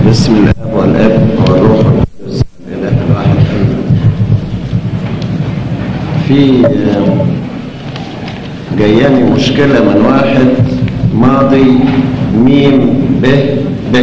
بسم الله والاب والروح القدس الاله الواحد امين في جاياني مشكله من واحد ماضي ميم ب ب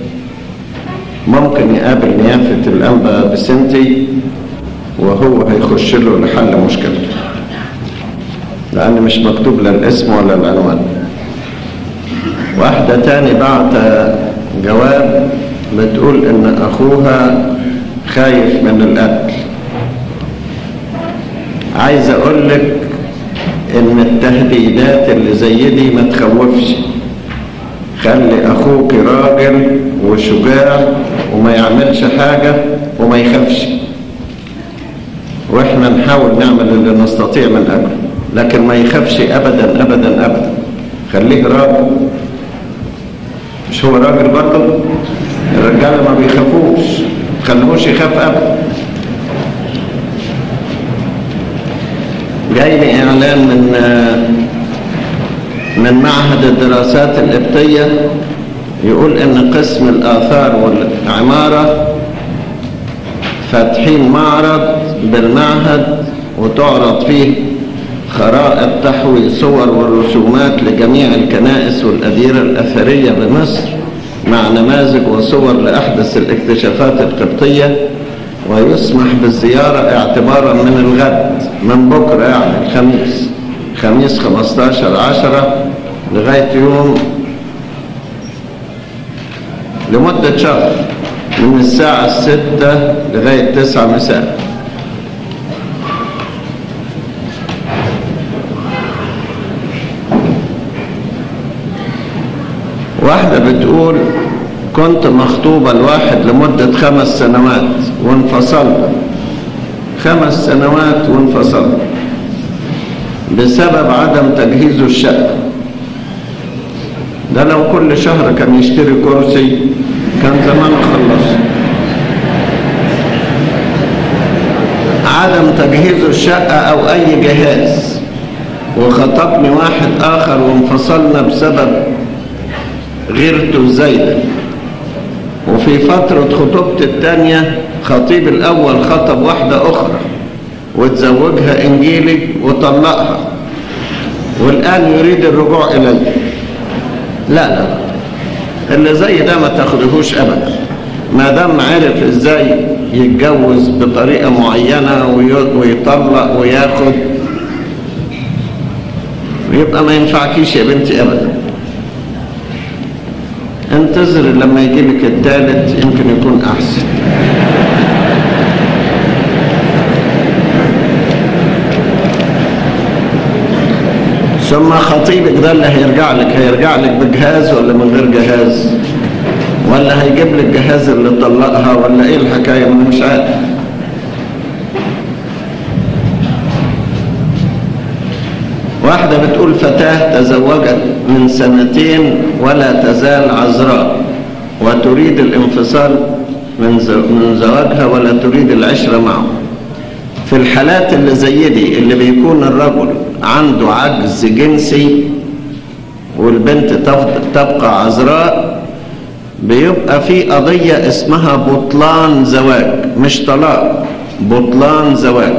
ممكن يقابل نيافه الانبا بسنتي وهو هيخش له لحل مشكلته لان مش مكتوب لا الاسم ولا العنوان واحده تاني بعت جواب بتقول ان اخوها خايف من القتل عايز اقول لك ان التهديدات اللي زي دي ما تخوفش خلي اخوك راجل وشجاع وما يعملش حاجة وما يخافش واحنا نحاول نعمل اللي نستطيع من اجله لكن ما يخافش ابدا ابدا ابدا خليه راجل مش هو راجل برضه الرجاله ما بيخافوش خلوش يخاف ابدا جاي لي اعلان من من معهد الدراسات القبطيه يقول ان قسم الاثار والعماره فاتحين معرض بالمعهد وتعرض فيه خرائط تحوي صور ورسومات لجميع الكنائس والأديرة الأثرية بمصر مع نماذج وصور لأحدث الاكتشافات القبطية ويسمح بالزيارة اعتبارا من الغد من بكرة يعني الخميس خميس 15 عشرة لغاية يوم لمدة شهر من الساعة الستة لغاية تسعة مساء واحدة بتقول كنت مخطوبة لواحد لمدة خمس سنوات وانفصلنا خمس سنوات وانفصلنا بسبب عدم تجهيزه الشقة ده لو كل شهر كان يشتري كرسي كان زمان خلص عدم تجهيزه الشقة أو أي جهاز وخطبني واحد آخر وانفصلنا بسبب غيرته الزايدة وفي فترة خطوبتي التانية خطيب الأول خطب واحدة أخرى وتزوجها إنجيلي وطلقها والآن يريد الرجوع إلي لا لا اللي زي ده ما تاخدهوش أبدا ما دام عرف إزاي يتجوز بطريقة معينة ويطلق وياخد يبقى ما ينفعكيش يا بنتي أبدا انتظر لما يجي لك الثالث يمكن يكون احسن ثم خطيبك ده اللي هيرجع لك هيرجع لك بجهاز ولا من غير جهاز ولا هيجيب لك جهاز اللي طلقها ولا ايه الحكايه ما مش عارف واحدة بتقول فتاة تزوجت من سنتين ولا تزال عذراء وتريد الانفصال من من زواجها ولا تريد العشرة معه في الحالات اللي زي دي اللي بيكون الرجل عنده عجز جنسي والبنت تبقى عذراء بيبقى في قضية اسمها بطلان زواج مش طلاق بطلان زواج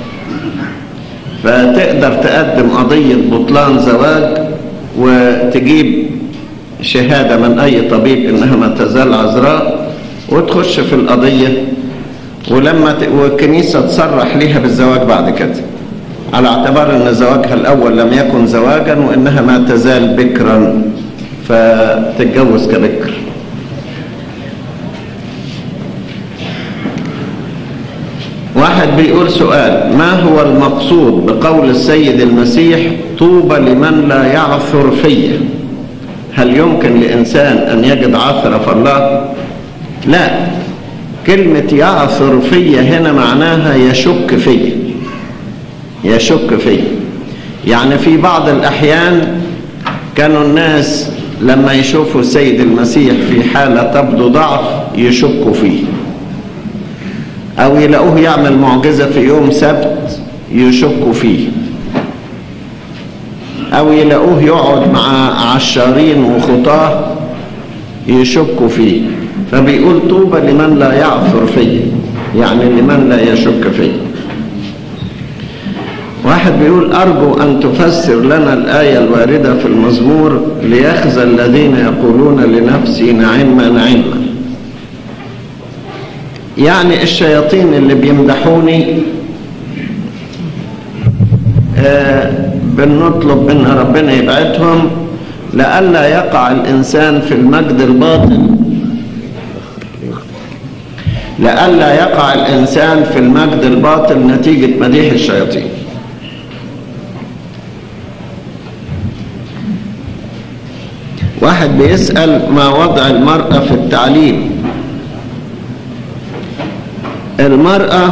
فتقدر تقدم قضية بطلان زواج وتجيب شهادة من أي طبيب إنها ما تزال عذراء وتخش في القضية ولما ت... والكنيسة تصرح ليها بالزواج بعد كده على اعتبار أن زواجها الأول لم يكن زواجا وإنها ما تزال بكرا فتتجوز كبكر واحد بيقول سؤال ما هو المقصود بقول السيد المسيح طوبى لمن لا يعثر فيه هل يمكن لإنسان أن يجد عثرة في الله لا كلمة يعثر فيه هنا معناها يشك فيه يشك فيه يعني في بعض الأحيان كانوا الناس لما يشوفوا السيد المسيح في حالة تبدو ضعف يشكوا فيه أو يلاقوه يعمل معجزة في يوم سبت يشكوا فيه أو يلاقوه يقعد مع عشارين وخطاه يشكوا فيه فبيقول طوبى لمن لا يعثر فيه يعني لمن لا يشك فيه واحد بيقول أرجو أن تفسر لنا الآية الواردة في المزمور ليخزى الذين يقولون لنفسي نعما نعما يعني الشياطين اللي بيمدحوني آه بنطلب من ربنا يبعدهم لئلا يقع الإنسان في المجد الباطل لئلا يقع الإنسان في المجد الباطل نتيجة مديح الشياطين واحد بيسأل ما وضع المرأة في التعليم المرأة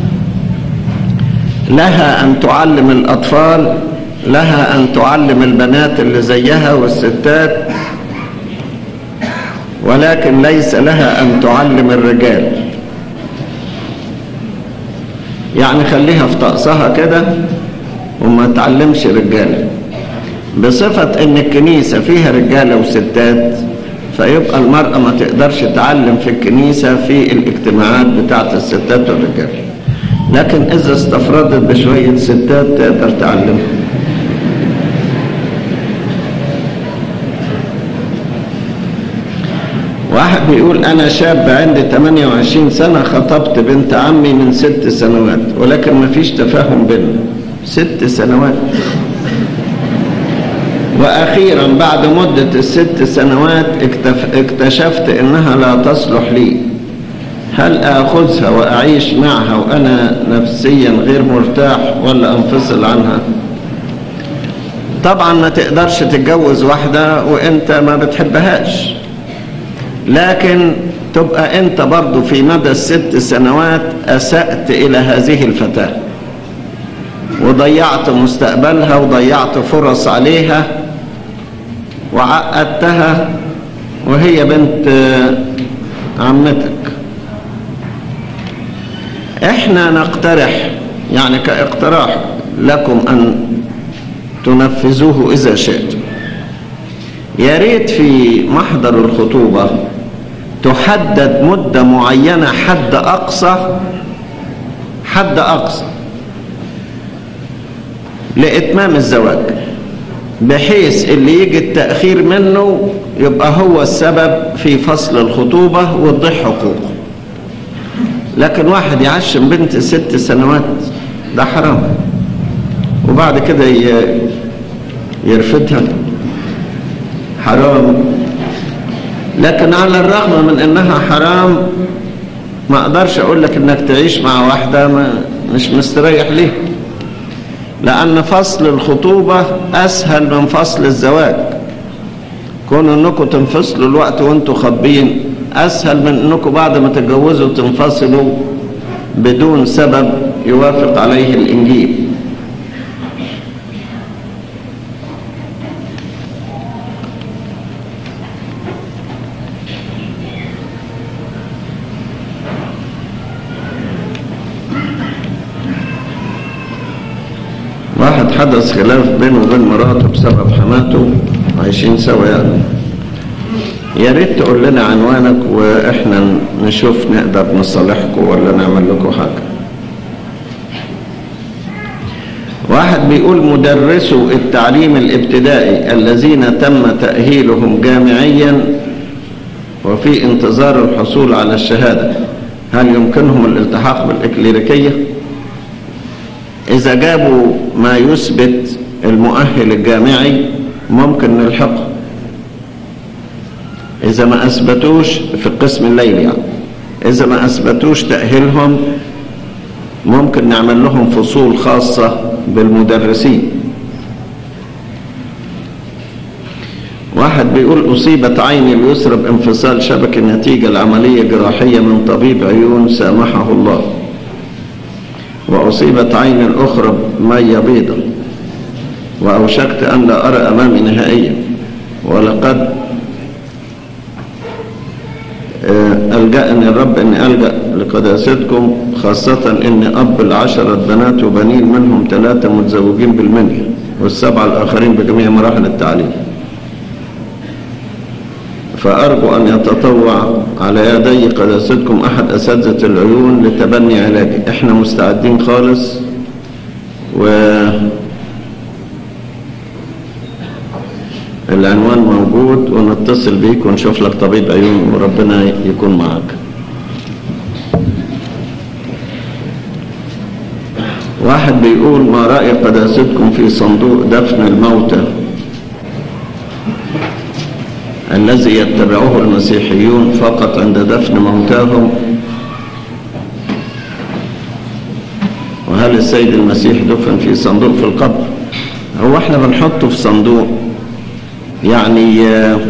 لها أن تعلم الأطفال لها أن تعلم البنات اللي زيها والستات ولكن ليس لها أن تعلم الرجال يعني خليها في طقسها كده وما تعلمش رجاله بصفة ان الكنيسة فيها رجالة وستات فيبقى المرأة ما تقدرش تعلم في الكنيسة في الاجتماعات بتاعت الستات والرجال لكن اذا استفردت بشوية ستات تقدر تعلمهم واحد بيقول انا شاب عندي 28 سنة خطبت بنت عمي من ست سنوات ولكن ما فيش تفاهم بيننا ست سنوات واخيرا بعد مدة الست سنوات اكتشفت انها لا تصلح لي هل اخذها واعيش معها وانا نفسيا غير مرتاح ولا انفصل عنها طبعا ما تقدرش تتجوز واحدة وانت ما بتحبهاش لكن تبقى انت برضو في مدى الست سنوات اسأت الى هذه الفتاة وضيعت مستقبلها وضيعت فرص عليها وعقدتها وهي بنت عمتك احنا نقترح يعني كاقتراح لكم ان تنفذوه اذا شئتم يا ريت في محضر الخطوبة تحدد مدة معينة حد أقصى حد أقصى لإتمام الزواج بحيث اللي يجي التأخير منه يبقى هو السبب في فصل الخطوبة وتضيع حقوقه لكن واحد يعشم بنت ست سنوات ده حرام وبعد كده يرفدها حرام لكن على الرغم من انها حرام ما اقدرش اقول لك انك تعيش مع واحدة ما مش مستريح ليه لأن فصل الخطوبة أسهل من فصل الزواج كون أنكم تنفصلوا الوقت وأنتم خاطبين أسهل من أنكم بعد ما تتجوزوا تنفصلوا بدون سبب يوافق عليه الإنجيل واحد حدث خلاف بينه وبين مراته بسبب حماته عايشين سوا يعني يا ريت تقول لنا عنوانك واحنا نشوف نقدر نصالحكم ولا نعمل لكم حاجه واحد بيقول مدرسو التعليم الابتدائي الذين تم تأهيلهم جامعيا وفي انتظار الحصول على الشهادة هل يمكنهم الالتحاق بالإكليريكية؟ إذا جابوا ما يثبت المؤهل الجامعي ممكن نلحقه إذا ما أثبتوش في القسم الليلي يعني إذا ما أثبتوش تأهيلهم ممكن نعمل لهم فصول خاصة بالمدرسين واحد بيقول أصيبت عيني اليسرى بانفصال شبكة نتيجة العملية جراحية من طبيب عيون سامحه الله وأصيبت عيني الأخرى مية بيضة وأوشكت أن لا أرى أمامي نهائيا ولقد ألجأني الرب أني ألجأ لقداستكم خاصة أني أب العشرة بنات وبنين منهم ثلاثة متزوجين بالمنيا والسبعة الآخرين بجميع مراحل التعليم فأرجو أن يتطوع على يدي قداستكم أحد أساتذة العيون لتبني علاجي إحنا مستعدين خالص و العنوان موجود ونتصل بيك ونشوف لك طبيب عيون وربنا يكون معك واحد بيقول ما رأي قداستكم في صندوق دفن الموتى الذي يتبعه المسيحيون فقط عند دفن موتاهم وهل السيد المسيح دفن في صندوق في القبر هو احنا بنحطه في صندوق يعني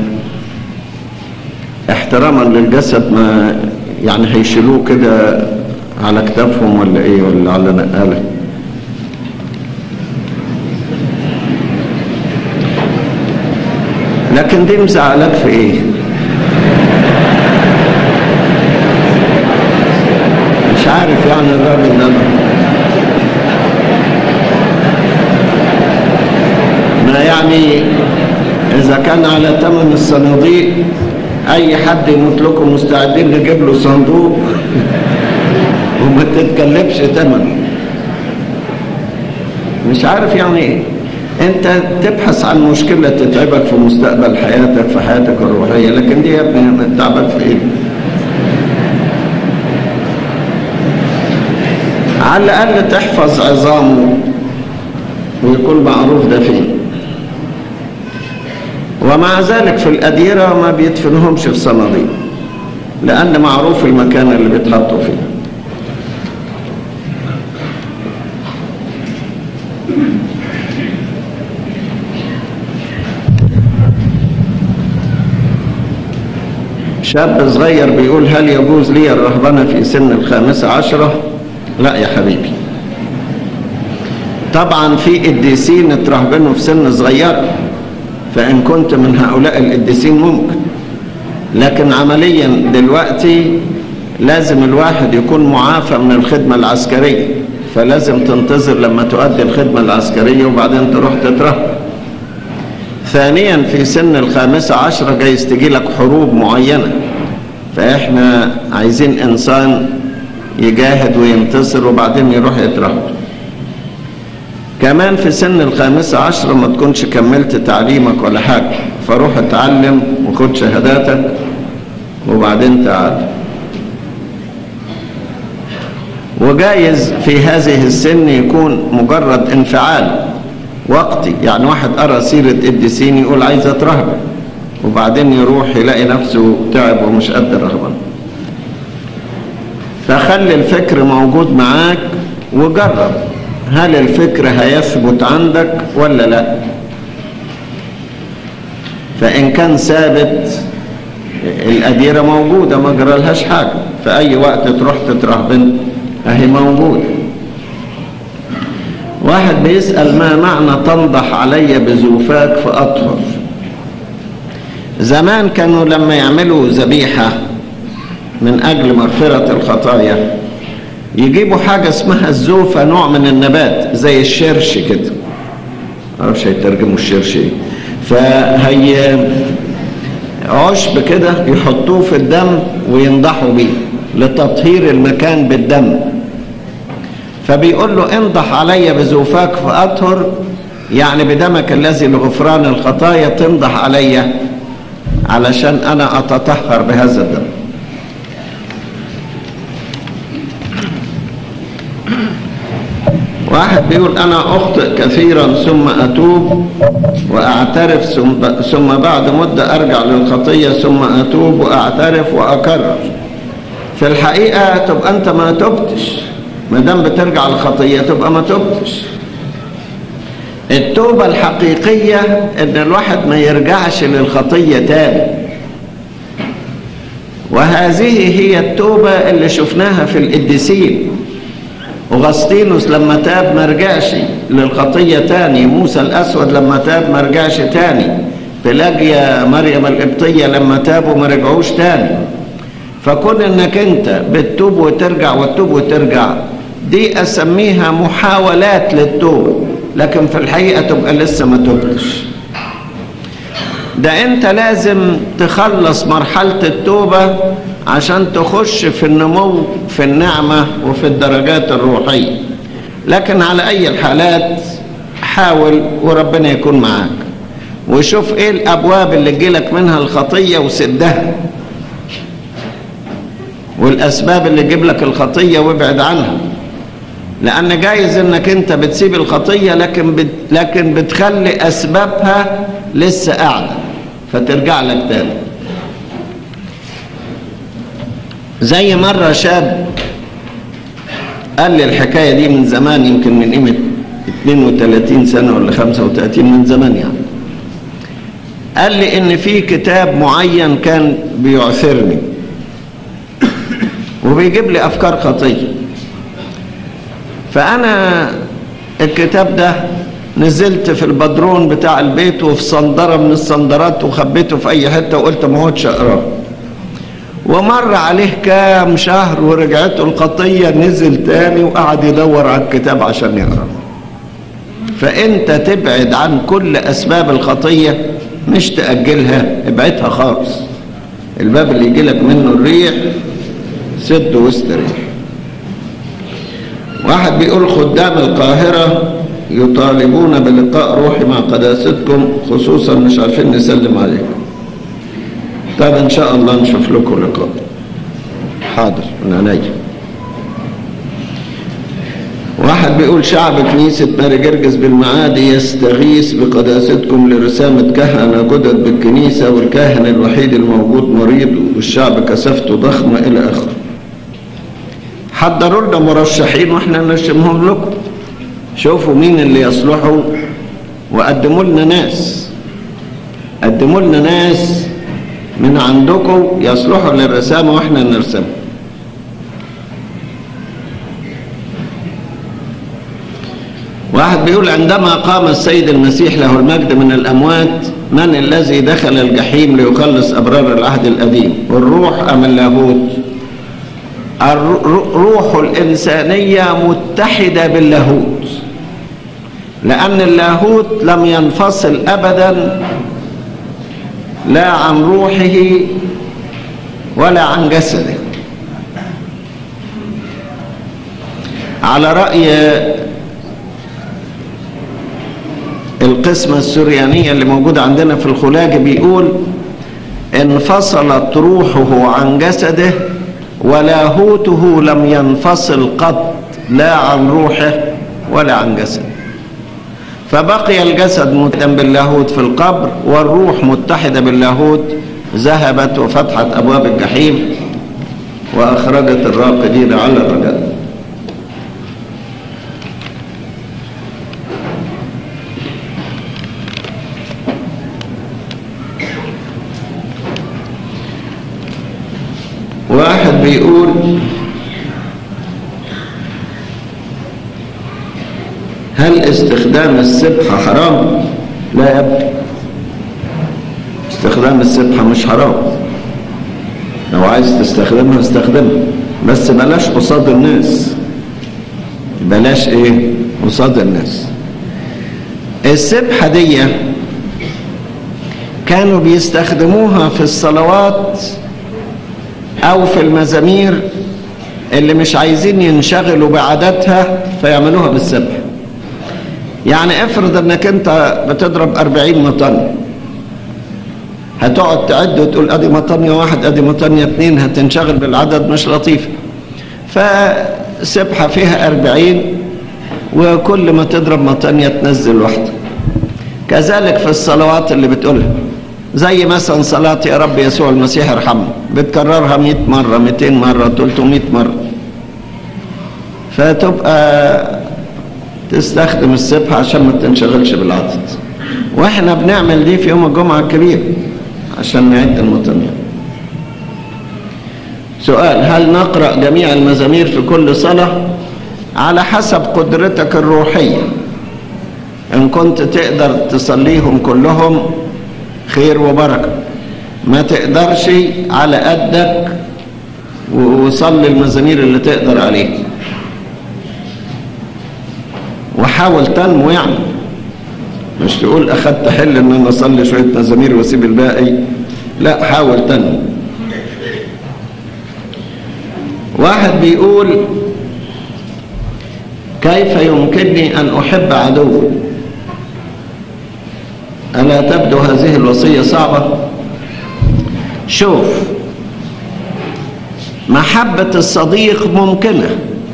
احتراما للجسد ما يعني هيشيلوه كده على كتافهم ولا ايه ولا على نقاله لكن دي مزعلك في ايه مش عارف يعني الراجل ده ما يعني اذا كان على ثمن الصناديق اي حد يموت لكم مستعدين نجيب له صندوق وما تتكلفش ثمن مش عارف يعني ايه انت تبحث عن مشكلة تتعبك في مستقبل حياتك في حياتك الروحية لكن دي يا ابني تعبك في ايه على الاقل تحفظ عظامه ويكون معروف ده فين ومع ذلك في الأديرة ما بيدفنهمش في صناديق لأن معروف المكان اللي بيتحطوا فيه شاب صغير بيقول هل يجوز لي الرهبنة في سن الخامسة عشرة لا يا حبيبي طبعا في قديسين اترهبنوا في سن صغيرة فإن كنت من هؤلاء القديسين ممكن لكن عمليا دلوقتي لازم الواحد يكون معافى من الخدمة العسكرية فلازم تنتظر لما تؤدي الخدمة العسكرية وبعدين تروح تترهب ثانيا في سن الخامسة عشرة جايز تجي لك حروب معينة فإحنا عايزين إنسان يجاهد وينتصر وبعدين يروح يترهب كمان في سن الخامسة عشرة ما تكونش كملت تعليمك ولا حاجة فروح اتعلم وخد شهاداتك وبعدين تعال وجايز في هذه السن يكون مجرد انفعال وقتي يعني واحد قرأ سيرة قديسين يقول عايز اترهب وبعدين يروح يلاقي نفسه تعب ومش قد الرهبنه فخلي الفكر موجود معاك وجرب هل الفكر هيثبت عندك ولا لا فإن كان ثابت الأديرة موجودة ما جرالهاش حاجة في أي وقت تروح تترهبن أهي موجودة واحد بيسأل ما معنى تنضح علي بزوفاك فأطهر زمان كانوا لما يعملوا ذبيحة من أجل مغفرة الخطايا يجيبوا حاجة اسمها الزوفة نوع من النبات زي الشرش كده معرفش هيترجموا الشرش ايه فهي عشب كده يحطوه في الدم وينضحوا بيه لتطهير المكان بالدم فبيقول له انضح علي بزوفاك فأطهر يعني بدمك الذي لغفران الخطايا تنضح علي علشان أنا أتطهر بهذا الدم واحد بيقول أنا أخطئ كثيرا ثم أتوب وأعترف ثم بعد مدة أرجع للخطية ثم أتوب وأعترف وأكرر في الحقيقة تبقى أنت ما تبتش ما دام بترجع للخطية تبقى ما تبتش التوبة الحقيقية إن الواحد ما يرجعش للخطية تاني وهذه هي التوبة اللي شفناها في القديسين وغسطينوس لما تاب ما رجعش للخطية تاني موسى الأسود لما تاب ما رجعش تاني بلاجيا مريم القبطية لما تابوا ما رجعوش تاني فكون انك انت بتتوب وترجع وتتوب وترجع دي اسميها محاولات للتوبة لكن في الحقيقة تبقى لسه ما تبتش ده انت لازم تخلص مرحلة التوبة عشان تخش في النمو في النعمة وفي الدرجات الروحية لكن على اي الحالات حاول وربنا يكون معاك وشوف ايه الابواب اللي تجيلك منها الخطية وسدها والاسباب اللي تجيب لك الخطية وابعد عنها لان جايز انك انت بتسيب الخطية لكن بت لكن بتخلي اسبابها لسه قاعدة فترجع لك تاني زي مرة شاب قال لي الحكاية دي من زمان يمكن من قيمة 32 سنة ولا 35 من زمان يعني قال لي ان في كتاب معين كان بيعثرني وبيجيب لي افكار خطيه فانا الكتاب ده نزلت في البدرون بتاع البيت وفي صندره من الصندرات وخبيته في اي حته وقلت ما هوش اقراه ومر عليه كام شهر ورجعته الخطيه نزل تاني وقعد يدور على الكتاب عشان يقرا فانت تبعد عن كل اسباب الخطيه مش تاجلها ابعدها خالص الباب اللي يجيلك منه الريح سد واستريح واحد بيقول خدام القاهرة يطالبون بلقاء روحي مع قداستكم خصوصا مش عارفين نسلم عليكم طب ان شاء الله نشوف لكم لقاء حاضر من عينيا واحد بيقول شعب كنيسة ماري جرجس بالمعادي يستغيث بقداستكم لرسامة كهنة جدد بالكنيسة والكاهن الوحيد الموجود مريض والشعب كثافته ضخمة إلى آخره حضروا لنا مرشحين واحنا نرشمهم لكم شوفوا مين اللي يصلحوا وقدموا لنا ناس قدموا لنا ناس من عندكم يصلحوا للرسامة واحنا نرسمها واحد بيقول عندما قام السيد المسيح له المجد من الأموات من الذي دخل الجحيم ليخلص أبرار العهد القديم الروح أم اللاهوت الروح الإنسانية متحدة باللاهوت لأن اللاهوت لم ينفصل أبدا لا عن روحه ولا عن جسده على رأي القسمة السريانية اللي موجودة عندنا في الخلاج بيقول انفصلت روحه عن جسده ولاهوته لم ينفصل قط لا عن روحه ولا عن جسده فبقي الجسد متم باللاهوت في القبر والروح متحدة باللاهوت ذهبت وفتحت أبواب الجحيم وأخرجت الراقدين على الرجال واحد بيقول هل استخدام السبحة حرام لا يبدو استخدام السبحة مش حرام لو عايز تستخدمها استخدمها بس بلاش قصاد الناس بلاش ايه قصاد الناس السبحة دي كانوا بيستخدموها في الصلوات او في المزامير اللي مش عايزين ينشغلوا بعاداتها فيعملوها بالسبح يعني افرض انك انت بتضرب أربعين مطن هتقعد تعد وتقول ادي مطنية واحد ادي مطنية اتنين هتنشغل بالعدد مش لطيف فسبحة فيها أربعين وكل ما تضرب مطنية تنزل واحدة كذلك في الصلوات اللي بتقولها زي مثلا صلاة يا رب يسوع المسيح ارحمنا بتكررها 100 مرة 200 مرة 300 مرة فتبقى تستخدم السبحة عشان ما تنشغلش بالعدد واحنا بنعمل دي في يوم الجمعة الكبير عشان نعد المطنية سؤال هل نقرأ جميع المزامير في كل صلاة على حسب قدرتك الروحية إن كنت تقدر تصليهم كلهم خير وبركة ما تقدرش على قدك وصلي المزامير اللي تقدر عليه وحاول تنمو يعني مش تقول اخدت حل ان انا اصلي شويه مزامير واسيب الباقي لا حاول تاني واحد بيقول كيف يمكنني ان احب عدوي الا تبدو هذه الوصيه صعبه شوف محبه الصديق ممكنه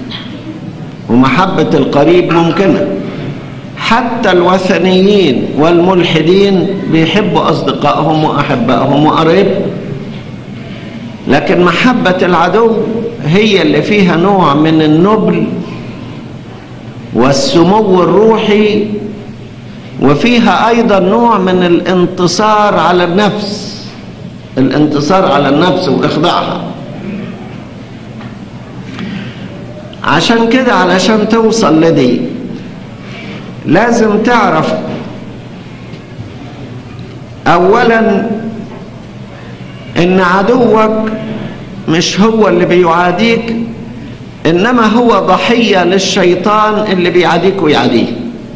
ومحبه القريب ممكنه حتى الوثنيين والملحدين بيحبوا أصدقائهم وأحبائهم وقرايبهم لكن محبة العدو هي اللي فيها نوع من النبل والسمو الروحي وفيها أيضا نوع من الانتصار على النفس الانتصار على النفس وإخضاعها عشان كده علشان توصل لدي لازم تعرف اولا ان عدوك مش هو اللي بيعاديك انما هو ضحيه للشيطان اللي بيعاديك ويعاديه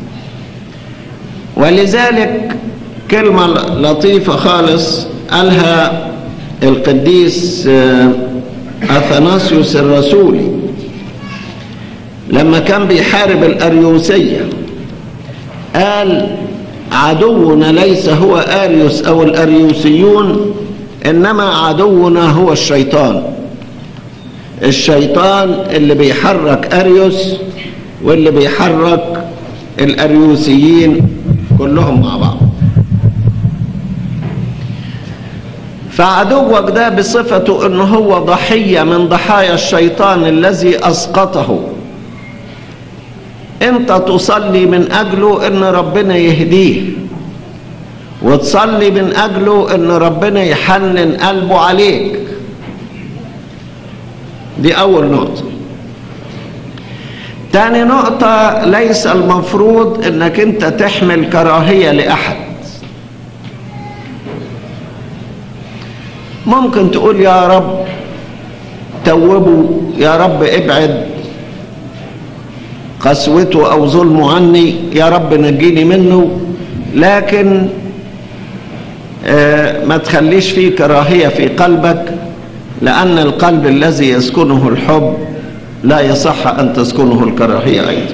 ولذلك كلمه لطيفه خالص قالها القديس اثناسيوس الرسولي لما كان بيحارب الاريوسيه قال عدونا ليس هو اريوس او الاريوسيون انما عدونا هو الشيطان الشيطان اللي بيحرك اريوس واللي بيحرك الاريوسيين كلهم مع بعض فعدوك ده بصفته انه هو ضحيه من ضحايا الشيطان الذي اسقطه انت تصلي من اجله ان ربنا يهديه وتصلي من اجله ان ربنا يحنن قلبه عليك دي اول نقطه تاني نقطة ليس المفروض انك انت تحمل كراهية لاحد ممكن تقول يا رب توبه يا رب ابعد قسوته او ظلمه عني يا رب نجيني منه لكن آه ما تخليش فيه كراهيه في قلبك لان القلب الذي يسكنه الحب لا يصح ان تسكنه الكراهيه ايضا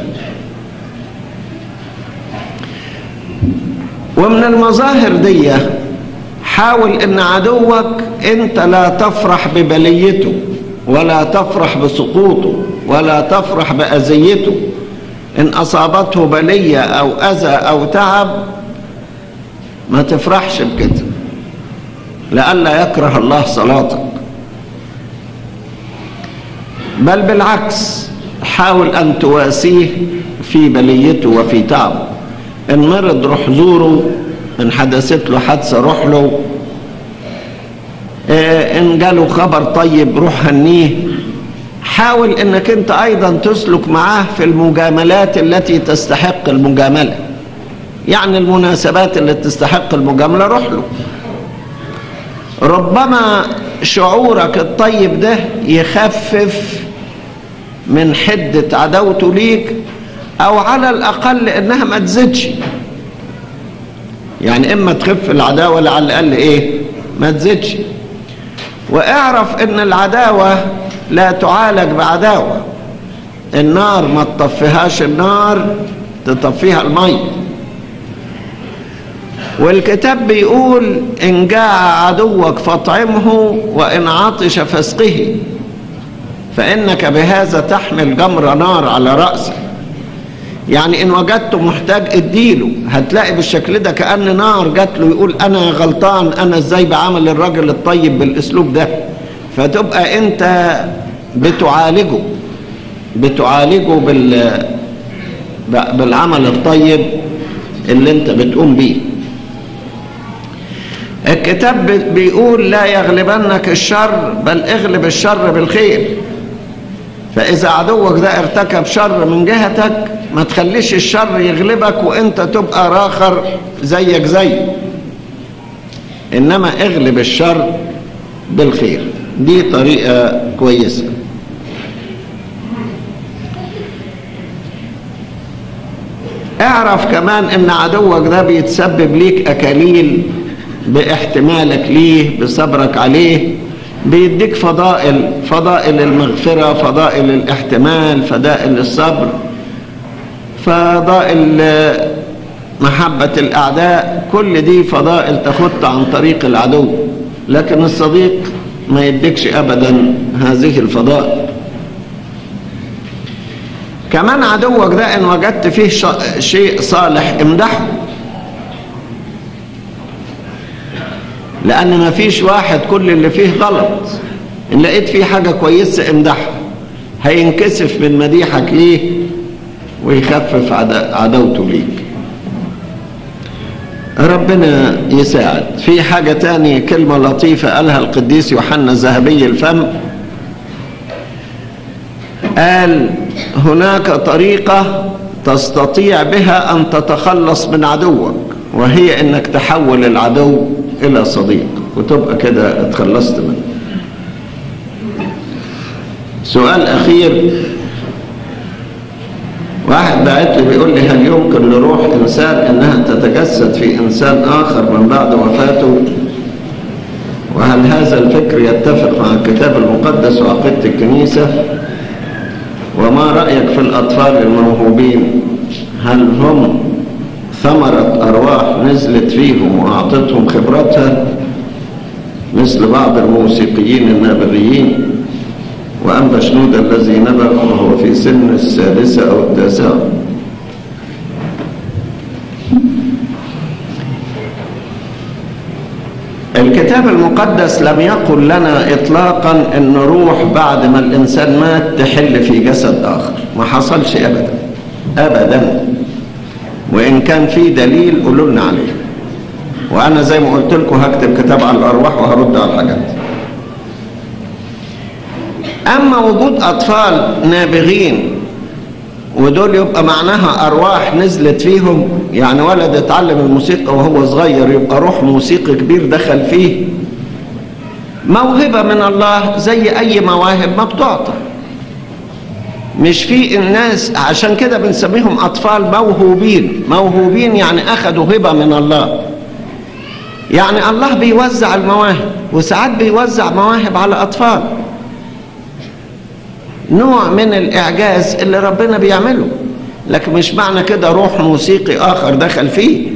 ومن المظاهر دي حاول ان عدوك انت لا تفرح ببليته ولا تفرح بسقوطه ولا تفرح باذيته ان اصابته بليه او اذى او تعب ما تفرحش بكده لئلا يكره الله صلاتك بل بالعكس حاول ان تواسيه في بليته وفي تعبه ان مرض روح زوره ان حدثت له حادثه روح له ان جاله خبر طيب روح هنيه حاول انك انت ايضا تسلك معاه في المجاملات التي تستحق المجامله يعني المناسبات اللي تستحق المجامله روح له ربما شعورك الطيب ده يخفف من حده عداوته ليك او على الاقل انها ما تزيدش يعني اما تخف العداوه ولا على الاقل ايه ما تزيدش واعرف ان العداوه لا تعالج بعداوه النار ما تطفيهاش النار تطفيها الميه والكتاب بيقول ان جاع عدوك فاطعمه وان عطش فاسقه فانك بهذا تحمل جمر نار على راسك يعني ان وجدته محتاج اديله هتلاقي بالشكل ده كان نار جات له يقول انا غلطان انا ازاي بعمل الراجل الطيب بالاسلوب ده فتبقى انت بتعالجه بتعالجه بال بالعمل الطيب اللي انت بتقوم بيه الكتاب بيقول لا يغلبنك الشر بل اغلب الشر بالخير فإذا عدوك ده ارتكب شر من جهتك ما تخليش الشر يغلبك وانت تبقى راخر زيك زيه انما اغلب الشر بالخير دي طريقة كويسة اعرف كمان ان عدوك ده بيتسبب ليك اكاليل باحتمالك ليه بصبرك عليه بيديك فضائل فضائل المغفرة فضائل الاحتمال فضائل الصبر فضائل محبة الأعداء كل دي فضائل تخط عن طريق العدو لكن الصديق ما يديكش أبدا هذه الفضائل كمان عدوك ده إن وجدت فيه شيء صالح امدحه لأن ما فيش واحد كل اللي فيه غلط إن لقيت فيه حاجة كويسة امدحه هينكسف من مديحك ليه ويخفف عدوته ليك ربنا يساعد في حاجة تاني كلمة لطيفة قالها القديس يوحنا ذهبي الفم قال هناك طريقة تستطيع بها أن تتخلص من عدوك وهي أنك تحول العدو إلى صديق وتبقى كده اتخلصت منه سؤال أخير واحد بعت لي بيقول لي هل يمكن لروح إنسان أنها تتجسد في إنسان آخر من بعد وفاته وهل هذا الفكر يتفق مع الكتاب المقدس وعقيدة الكنيسة وما رأيك في الأطفال الموهوبين هل هم ثمرة أرواح نزلت فيهم وأعطتهم خبرتها مثل بعض الموسيقيين النابغيين وأما شنود الذي نبغ وهو في سن السادسة أو التاسعة الكتاب المقدس لم يقل لنا إطلاقا أن روح بعد ما الإنسان مات تحل في جسد آخر ما حصلش أبدا أبدا وإن كان في دليل قولوا لنا عليه وأنا زي ما قلت لكم هكتب كتاب على الأرواح وهرد على الحاجات أما وجود أطفال نابغين ودول يبقى معناها أرواح نزلت فيهم يعني ولد اتعلم الموسيقى وهو صغير يبقى روح موسيقي كبير دخل فيه موهبة من الله زي أي مواهب ما بتعطى مش في الناس عشان كده بنسميهم أطفال موهوبين موهوبين يعني أخذوا هبة من الله يعني الله بيوزع المواهب وساعات بيوزع مواهب على أطفال نوع من الإعجاز اللي ربنا بيعمله لكن مش معنى كده روح موسيقي آخر دخل فيه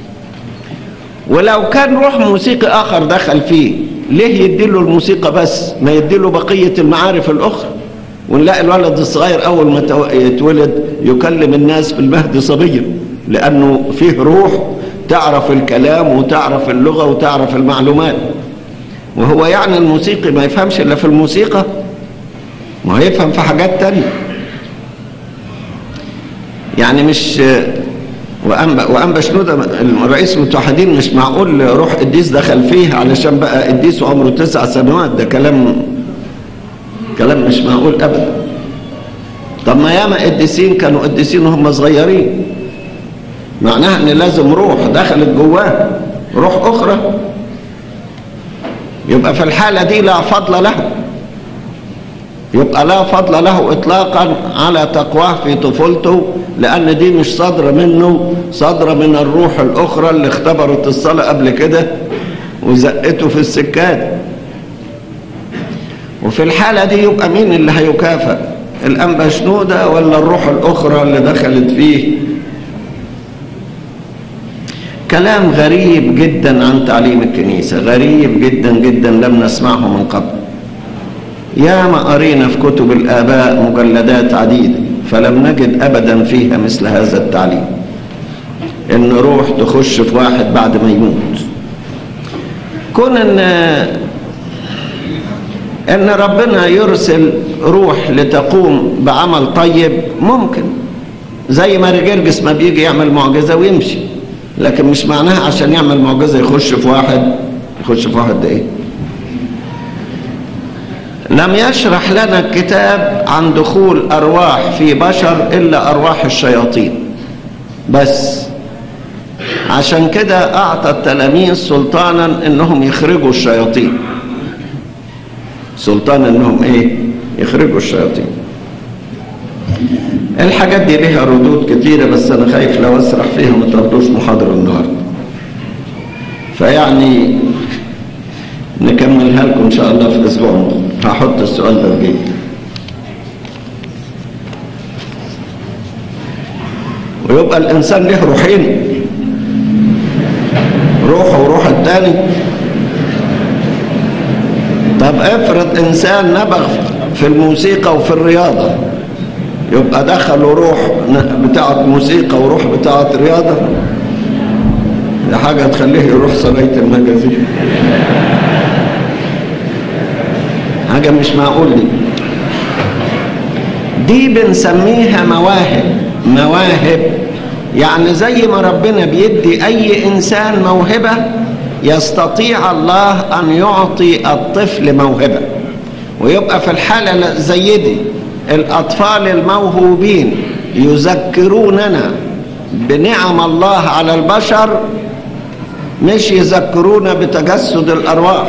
ولو كان روح موسيقي آخر دخل فيه ليه يديله الموسيقى بس ما يديله بقية المعارف الأخرى ونلاقي الولد الصغير أول ما يتولد يكلم الناس في المهد صبيا لأنه فيه روح تعرف الكلام وتعرف اللغة وتعرف المعلومات وهو يعني الموسيقي ما يفهمش إلا في الموسيقى ما هو يفهم في حاجات تانية يعني مش وأنبا وأنبا شنودة رئيس المتوحدين مش معقول روح قديس دخل فيه علشان بقى قديس وعمره تسع سنوات ده كلام كلام مش معقول أبدا طب ما ياما قديسين كانوا قديسين وهم صغيرين معناها ان لازم روح دخلت جواه روح اخرى يبقى في الحالة دي لا فضل له يبقى لا فضل له اطلاقا على تقواه في طفولته لان دي مش صادرة منه صادرة من الروح الاخرى اللي اختبرت الصلاة قبل كده وزقته في السكات وفي الحالة دي يبقى مين اللي هيكافئ الأنبا شنودة ولا الروح الأخرى اللي دخلت فيه كلام غريب جدا عن تعليم الكنيسة غريب جدا جدا لم نسمعه من قبل يا ما قرينا في كتب الآباء مجلدات عديدة فلم نجد أبدا فيها مثل هذا التعليم إن روح تخش في واحد بعد ما يموت كون إن إن ربنا يرسل روح لتقوم بعمل طيب ممكن زي ما رجرجس ما بيجي يعمل معجزة ويمشي لكن مش معناها عشان يعمل معجزة يخش في واحد يخش في واحد ده ايه لم يشرح لنا الكتاب عن دخول أرواح في بشر إلا أرواح الشياطين بس عشان كده أعطى التلاميذ سلطانا إنهم يخرجوا الشياطين سلطان إنهم إيه يخرجوا الشياطين الحاجات دي ليها ردود كتيرة بس أنا خايف لو أسرح فيها ما تاخدوش محاضرة النهاردة فيعني نكملها لكم إن شاء الله في أسبوع مقبل هحط السؤال ده في جيبي ويبقى الإنسان له روحين روح وروح التاني طب افرض إنسان نبغ في الموسيقى وفي الرياضة يبقى دخلوا روح بتاعة موسيقى وروح بتاعة رياضة دي حاجة تخليه يروح صلاية المجازين حاجة مش معقول دي دي بنسميها مواهب مواهب يعني زي ما ربنا بيدي أي إنسان موهبة يستطيع الله أن يعطي الطفل موهبة ويبقى في الحالة زي دي الأطفال الموهوبين يذكروننا بنعم الله على البشر مش يذكرونا بتجسد الأرواح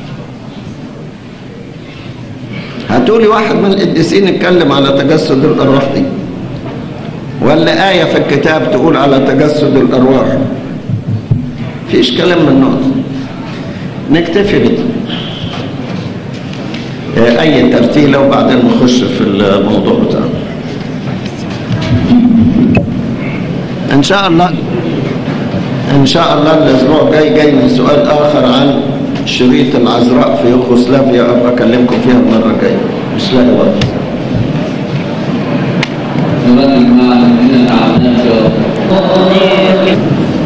هتقولي واحد من القديسين اتكلم على تجسد الأرواح دي ولا آية في الكتاب تقول على تجسد الأرواح فيش كلام من النوع نكتفي بده أي ترتيلة وبعدين نخش في الموضوع بتاعنا إن شاء الله إن شاء الله الأسبوع الجاي جاي من سؤال آخر عن شريط العذراء في يوغوسلافيا أبقى أكلمكم فيها المرة الجاية مش لاقي وقت نبارك مع الذين تعبناك يا رب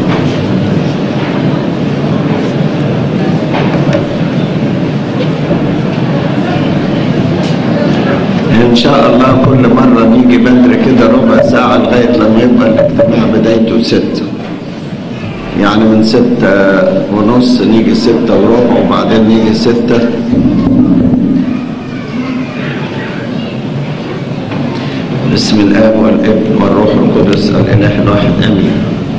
إن شاء الله كل مرة نيجي بدري كده ربع ساعة لغاية لما يبقى الاجتماع بدايته ستة يعني من ستة ونص نيجي ستة وربع وبعدين نيجي ستة بسم الآب والابن والروح القدس الإله الواحد آمين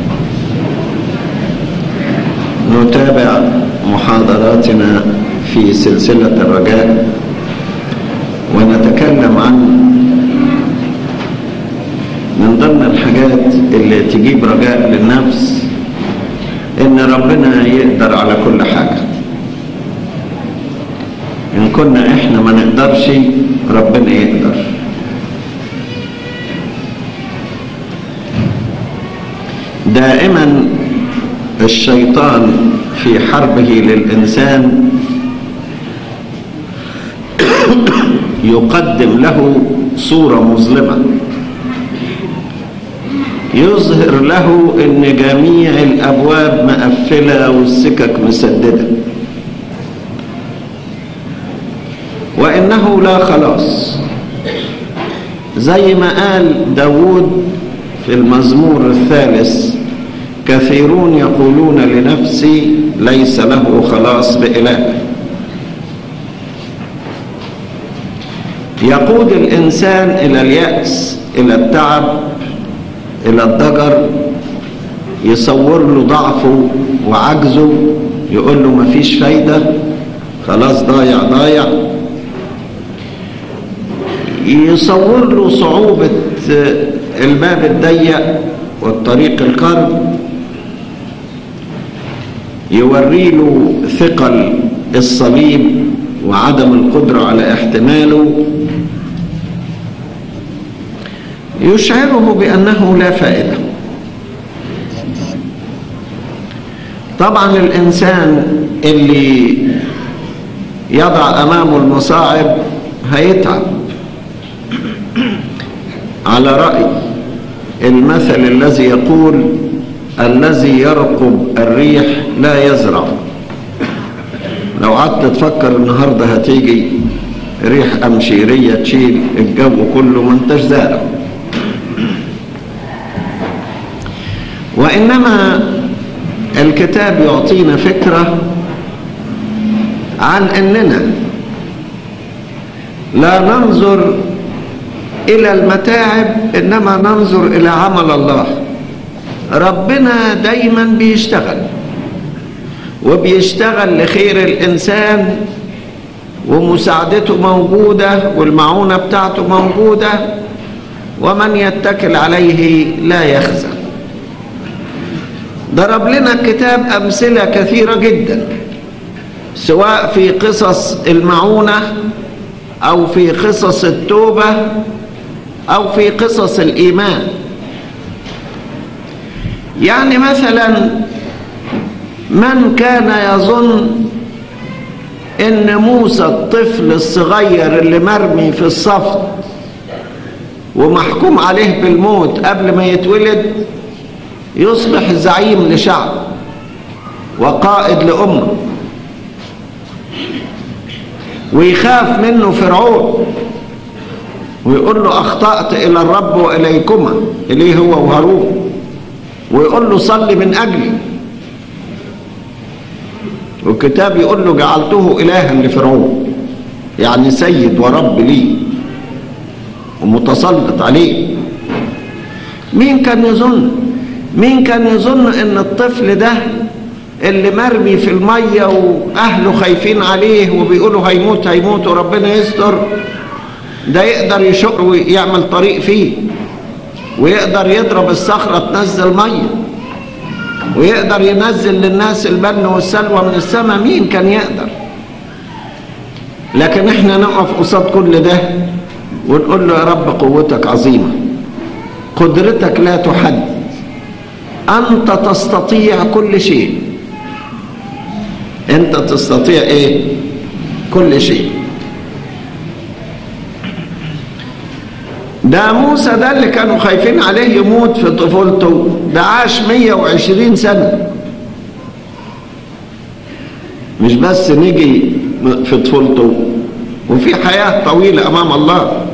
نتابع محاضراتنا في سلسلة الرجاء ونتكلم عن من ضمن الحاجات اللي تجيب رجاء للنفس ان ربنا يقدر على كل حاجة ان كنا احنا ما نقدرش ربنا يقدر دائما الشيطان في حربه للإنسان يقدم له صورة مظلمة يظهر له ان جميع الابواب مقفلة والسكك مسددة وانه لا خلاص زي ما قال داود في المزمور الثالث كثيرون يقولون لنفسي ليس له خلاص بإله يقود الإنسان إلى اليأس إلى التعب إلى الضجر يصور له ضعفه وعجزه يقول له مفيش فايدة خلاص ضايع ضايع يصور له صعوبة الباب الضيق والطريق القرب يوري له ثقل الصليب وعدم القدرة على احتماله يشعره بأنه لا فائدة طبعا الإنسان اللي يضع أمامه المصاعب هيتعب على رأي المثل الذي يقول الذي يرقب الريح لا يزرع لو قعدت تفكر النهارده هتيجي ريح أمشيرية تشيل الجو كله ما انتش زارع وإنما الكتاب يعطينا فكرة عن أننا لا ننظر إلى المتاعب إنما ننظر إلى عمل الله ربنا دايما بيشتغل وبيشتغل لخير الإنسان ومساعدته موجودة والمعونة بتاعته موجودة ومن يتكل عليه لا يخزى ضرب لنا الكتاب أمثلة كثيرة جدا سواء في قصص المعونة أو في قصص التوبة أو في قصص الإيمان يعني مثلا من كان يظن ان موسى الطفل الصغير اللي مرمي في الصف ومحكوم عليه بالموت قبل ما يتولد يصبح زعيم لشعب وقائد لأمة ويخاف منه فرعون ويقول له أخطأت إلى الرب وإليكما إليه هو وهارون ويقول له صلي من أجلي والكتاب يقول له جعلته إلها لفرعون يعني سيد ورب لي ومتسلط عليه مين كان يظن مين كان يظن ان الطفل ده اللي مرمي في المية واهله خايفين عليه وبيقولوا هيموت هيموت وربنا يستر ده يقدر يشق ويعمل طريق فيه ويقدر يضرب الصخرة تنزل مية ويقدر ينزل للناس البن والسلوى من السماء مين كان يقدر لكن احنا نقف قصاد كل ده ونقول له يا رب قوتك عظيمة قدرتك لا تحد أنت تستطيع كل شيء أنت تستطيع إيه كل شيء ده موسى ده اللي كانوا خايفين عليه يموت في طفولته ده عاش 120 سنة مش بس نيجي في طفولته وفي حياة طويلة أمام الله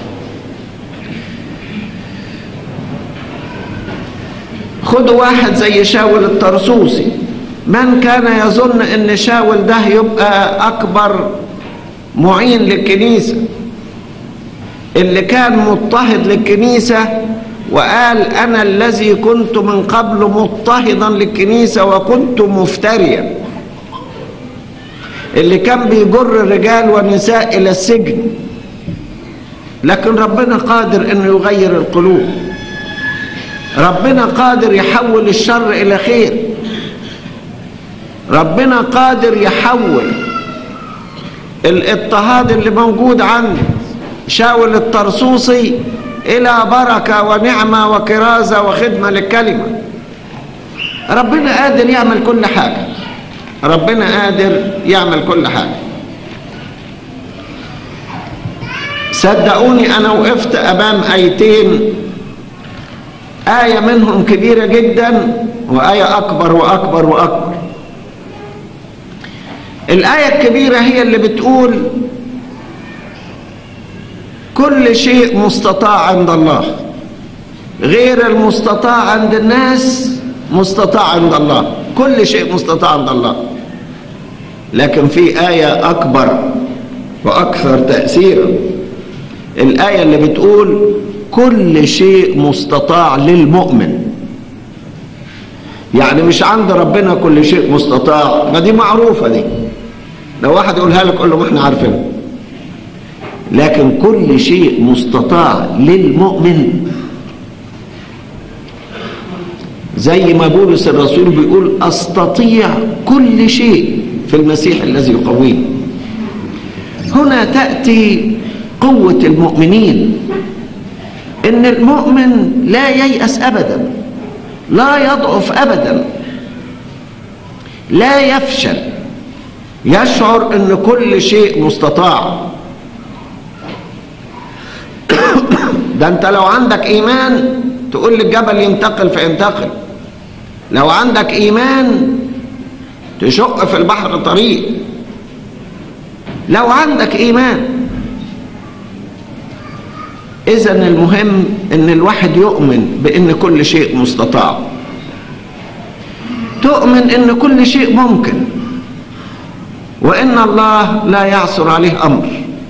خدوا واحد زي شاول الطرسوسي من كان يظن ان شاول ده يبقى اكبر معين للكنيسة اللي كان مضطهد للكنيسة وقال انا الذي كنت من قبل مضطهدا للكنيسة وكنت مفتريا اللي كان بيجر رجال ونساء الى السجن لكن ربنا قادر انه يغير القلوب ربنا قادر يحول الشر الى خير ربنا قادر يحول الاضطهاد اللي موجود عند شاول الطرسوسي الى بركه ونعمه وكرازه وخدمه للكلمه ربنا قادر يعمل كل حاجه ربنا قادر يعمل كل حاجه صدقوني انا وقفت امام ايتين آية منهم كبيرة جدا وآية أكبر وأكبر وأكبر الآية الكبيرة هي اللي بتقول كل شيء مستطاع عند الله غير المستطاع عند الناس مستطاع عند الله كل شيء مستطاع عند الله لكن في آية أكبر وأكثر تأثيرا الآية اللي بتقول كل شيء مستطاع للمؤمن يعني مش عند ربنا كل شيء مستطاع ما دي معروفة دي لو واحد يقولها لك قول له ما احنا عارفينها لكن كل شيء مستطاع للمؤمن زي ما بولس الرسول بيقول استطيع كل شيء في المسيح الذي يقويني هنا تأتي قوة المؤمنين ان المؤمن لا ييأس ابدا لا يضعف ابدا لا يفشل يشعر ان كل شيء مستطاع ده انت لو عندك ايمان تقول للجبل ينتقل فينتقل لو عندك ايمان تشق في البحر طريق لو عندك ايمان اذا المهم ان الواحد يؤمن بان كل شيء مستطاع تؤمن ان كل شيء ممكن وان الله لا يعثر عليه امر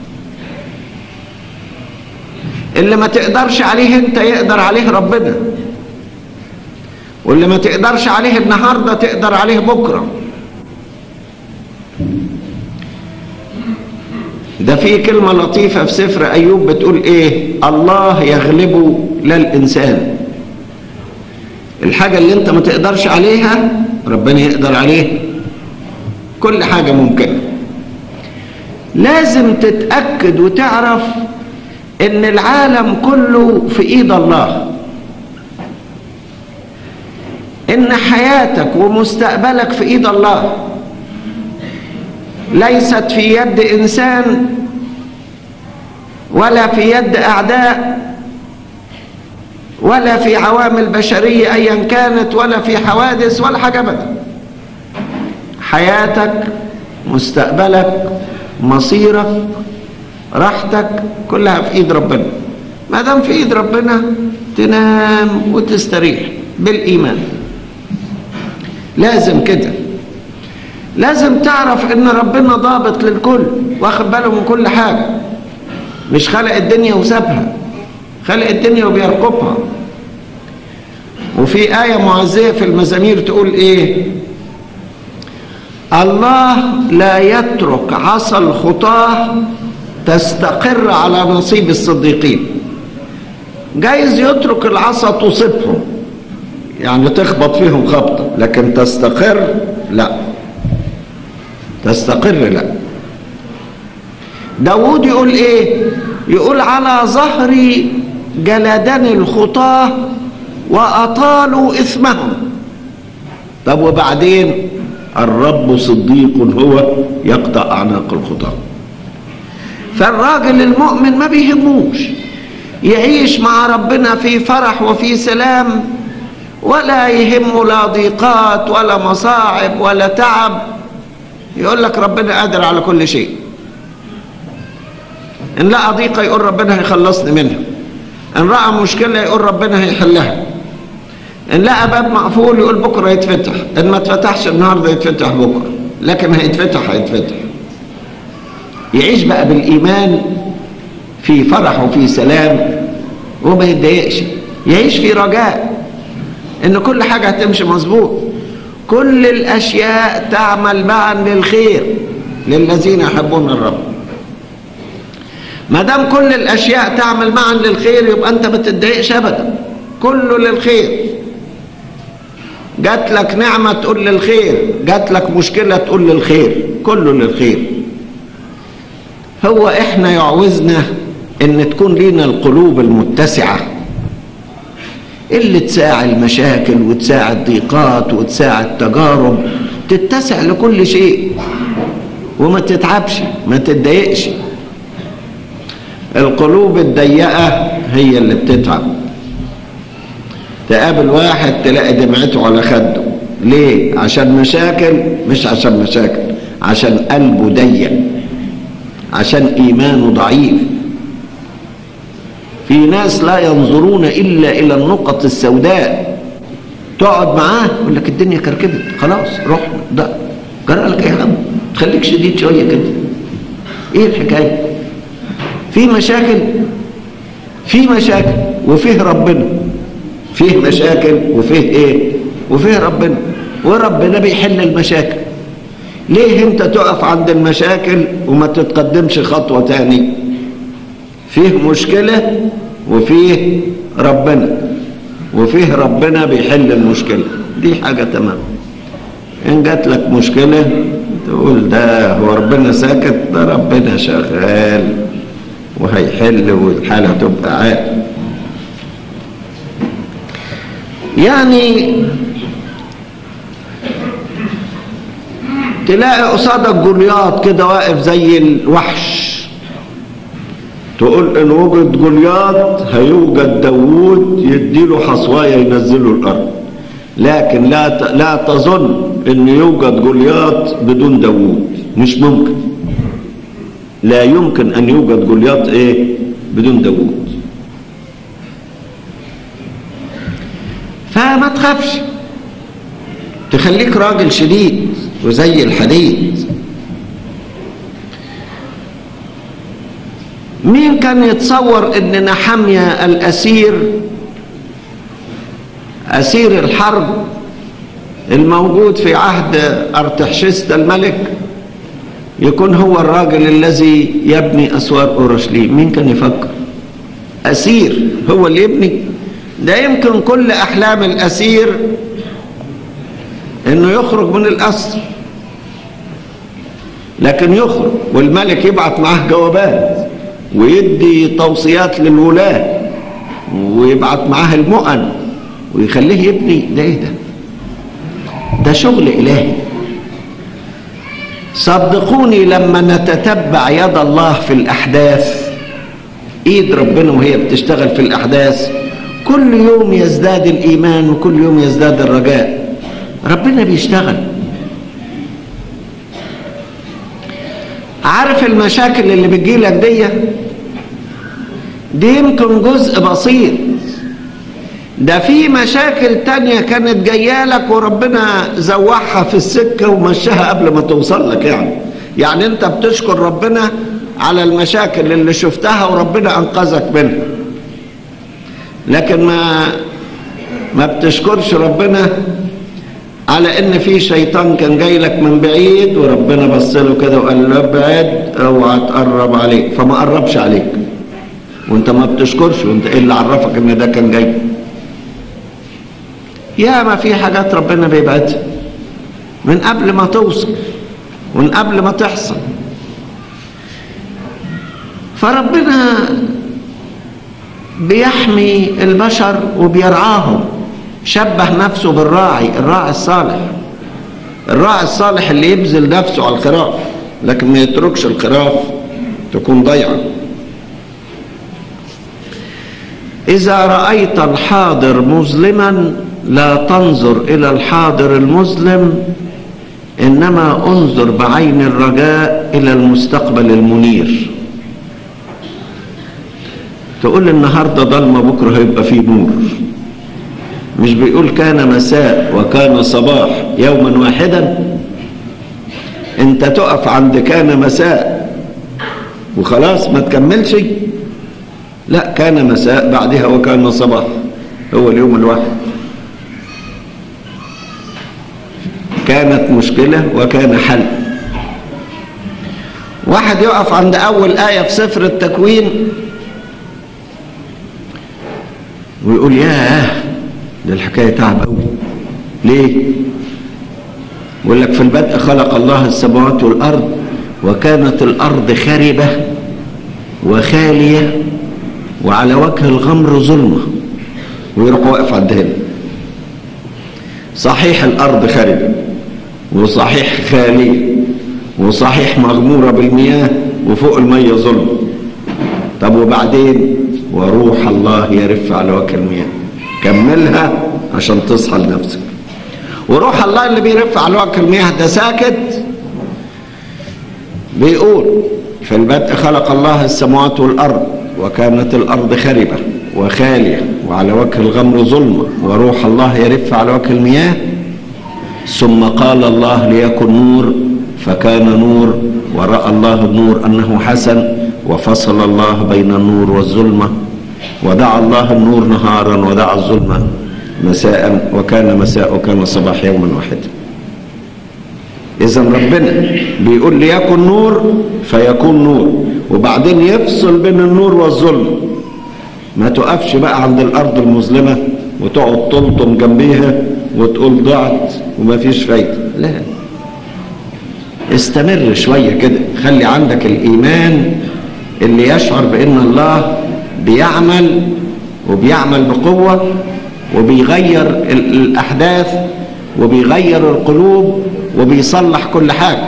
اللي ما تقدرش عليه انت يقدر عليه ربنا واللي ما تقدرش عليه النهارده تقدر عليه بكره ده في كلمة لطيفة في سفر أيوب بتقول إيه الله يغلب لا الإنسان الحاجة اللي أنت ما تقدرش عليها ربنا يقدر عليها كل حاجة ممكنة لازم تتأكد وتعرف إن العالم كله في إيد الله إن حياتك ومستقبلك في إيد الله ليست في يد إنسان ولا في يد أعداء ولا في عوامل بشرية أيا كانت ولا في حوادث ولا حاجة أبدا حياتك مستقبلك مصيرك راحتك كلها في ايد ربنا ما دام في ايد ربنا تنام وتستريح بالايمان لازم كده لازم تعرف ان ربنا ضابط للكل واخد باله من كل حاجه مش خلق الدنيا وسابها خلق الدنيا وبيرقبها وفي آية معزية في المزامير تقول إيه الله لا يترك عصا الخطاة تستقر على نصيب الصديقين جايز يترك العصا تصيبهم يعني تخبط فيهم خبطة لكن تستقر لا تستقر لا داود يقول ايه يقول على ظهري جلدني الخطاة وأطالوا إثمهم طب وبعدين الرب صديق هو يقطع أعناق الخطاة فالراجل المؤمن ما بيهموش يعيش مع ربنا في فرح وفي سلام ولا يهمه لا ضيقات ولا مصاعب ولا تعب يقول لك ربنا قادر على كل شيء ان لقى ضيقه يقول ربنا هيخلصني منها ان راى مشكله يقول ربنا هيحلها ان لقى باب مقفول يقول بكره يتفتح ان ما اتفتحش النهارده يتفتح بكره لكن هيتفتح هيتفتح يعيش بقى بالايمان في فرح وفي سلام وما يتضايقش يعيش في رجاء ان كل حاجه هتمشي مظبوط كل الاشياء تعمل معا للخير للذين يحبون الرب ما دام كل الاشياء تعمل معا للخير يبقى انت ما تتضايقش ابدا كله للخير جات لك نعمه تقول للخير جات لك مشكله تقول للخير كله للخير هو احنا يعوزنا ان تكون لينا القلوب المتسعه اللي تساع المشاكل وتساع الضيقات وتساع التجارب تتسع لكل شيء وما تتعبش ما تتضايقش القلوب الضيقه هي اللي بتتعب تقابل واحد تلاقي دمعته على خده ليه عشان مشاكل مش عشان مشاكل عشان قلبه ضيق عشان ايمانه ضعيف في ناس لا ينظرون الا الى النقط السوداء تقعد معاه يقول لك الدنيا كركبت خلاص روح ده جرى لك ايه يا عم خليك شديد شويه كده ايه الحكايه في مشاكل في مشاكل وفيه ربنا فيه مشاكل وفيه ايه وفيه ربنا وربنا بيحل المشاكل ليه انت تقف عند المشاكل وما تتقدمش خطوة تاني فيه مشكلة وفيه ربنا وفيه ربنا بيحل المشكلة دي حاجة تمام ان جات لك مشكلة تقول ده هو ربنا ساكت ده ربنا شغال وهيحل والحالة تبقى عال يعني تلاقي قصادك جولياط كده واقف زي الوحش تقول ان وجد جولياط هيوجد داوود يديله حصوايه ينزله الارض لكن لا لا تظن ان يوجد جولياط بدون داوود مش ممكن لا يمكن ان يوجد جولياط ايه بدون داوود فما تخافش تخليك راجل شديد وزي الحديد مين كان يتصور ان نحميا الاسير اسير الحرب الموجود في عهد ارتحشست الملك يكون هو الراجل الذي يبني أسوار أورشليم مين كان يفكر أسير هو اللي يبني ده يمكن كل أحلام الأسير إنه يخرج من الأسر لكن يخرج والملك يبعت معاه جوابات ويدي توصيات للولاة ويبعت معاه المؤن ويخليه يبني ده ايه ده ده شغل إلهي صدقوني لما نتتبع يد الله في الأحداث إيد ربنا وهي بتشتغل في الأحداث كل يوم يزداد الإيمان وكل يوم يزداد الرجاء ربنا بيشتغل عارف المشاكل اللي بتجيلك دي دي يمكن جزء بسيط ده في مشاكل تانية كانت جاية لك وربنا زوحها في السكة ومشاها قبل ما توصل لك يعني يعني انت بتشكر ربنا على المشاكل اللي شفتها وربنا انقذك منها لكن ما ما بتشكرش ربنا على ان في شيطان كان جاي لك من بعيد وربنا بص له كده وقال له ابعد اوعى تقرب عليك فما قربش عليك وانت ما بتشكرش وانت ايه اللي عرفك ان ده كان جاي يا ما في حاجات ربنا بيبعدها من قبل ما توصل ومن قبل ما تحصل فربنا بيحمي البشر وبيرعاهم شبه نفسه بالراعي الراعي الصالح الراعي الصالح اللي يبذل نفسه على الخراف لكن ما يتركش الخراف تكون ضيعه إذا رأيت الحاضر مظلما لا تنظر إلى الحاضر المظلم إنما انظر بعين الرجاء إلى المستقبل المنير تقول النهاردة ضلمة بكرة هيبقى فيه نور مش بيقول كان مساء وكان صباح يوما واحدا انت تقف عند كان مساء وخلاص ما تكملش لا كان مساء بعدها وكان صباح هو اليوم الواحد كانت مشكلة وكان حل واحد يقف عند أول آية في سفر التكوين ويقول ياه ده الحكاية تعب قوي ليه يقول لك في البدء خلق الله السماوات والأرض وكانت الأرض خربة وخالية وعلى وجه الغمر ظلمة ويروح واقف عند هنا صحيح الأرض خربة وصحيح خالية وصحيح مغمورة بالمياه وفوق المية ظلم طب وبعدين وروح الله يرف على وجه المياه كملها عشان تصحى لنفسك وروح الله اللي بيرف على وجه المياه ده ساكت بيقول في البدء خلق الله السماوات والأرض وكانت الأرض خربة وخالية وعلى وجه الغمر ظلمة وروح الله يرف على وجه المياه ثم قال الله ليكن نور فكان نور ورأى الله النور أنه حسن وفصل الله بين النور والظلمة ودعا الله النور نهارا ودعا الظلمة مساء وكان مساء وكان صباح يوما واحدا إذا ربنا بيقول ليكن نور فيكون نور وبعدين يفصل بين النور والظلم ما تقفش بقى عند الأرض المظلمة وتقعد تلطم جنبيها وتقول ضعت وما فيش فايدة لا استمر شوية كده خلي عندك الإيمان اللي يشعر بأن الله بيعمل وبيعمل بقوة وبيغير الأحداث وبيغير القلوب وبيصلح كل حاجة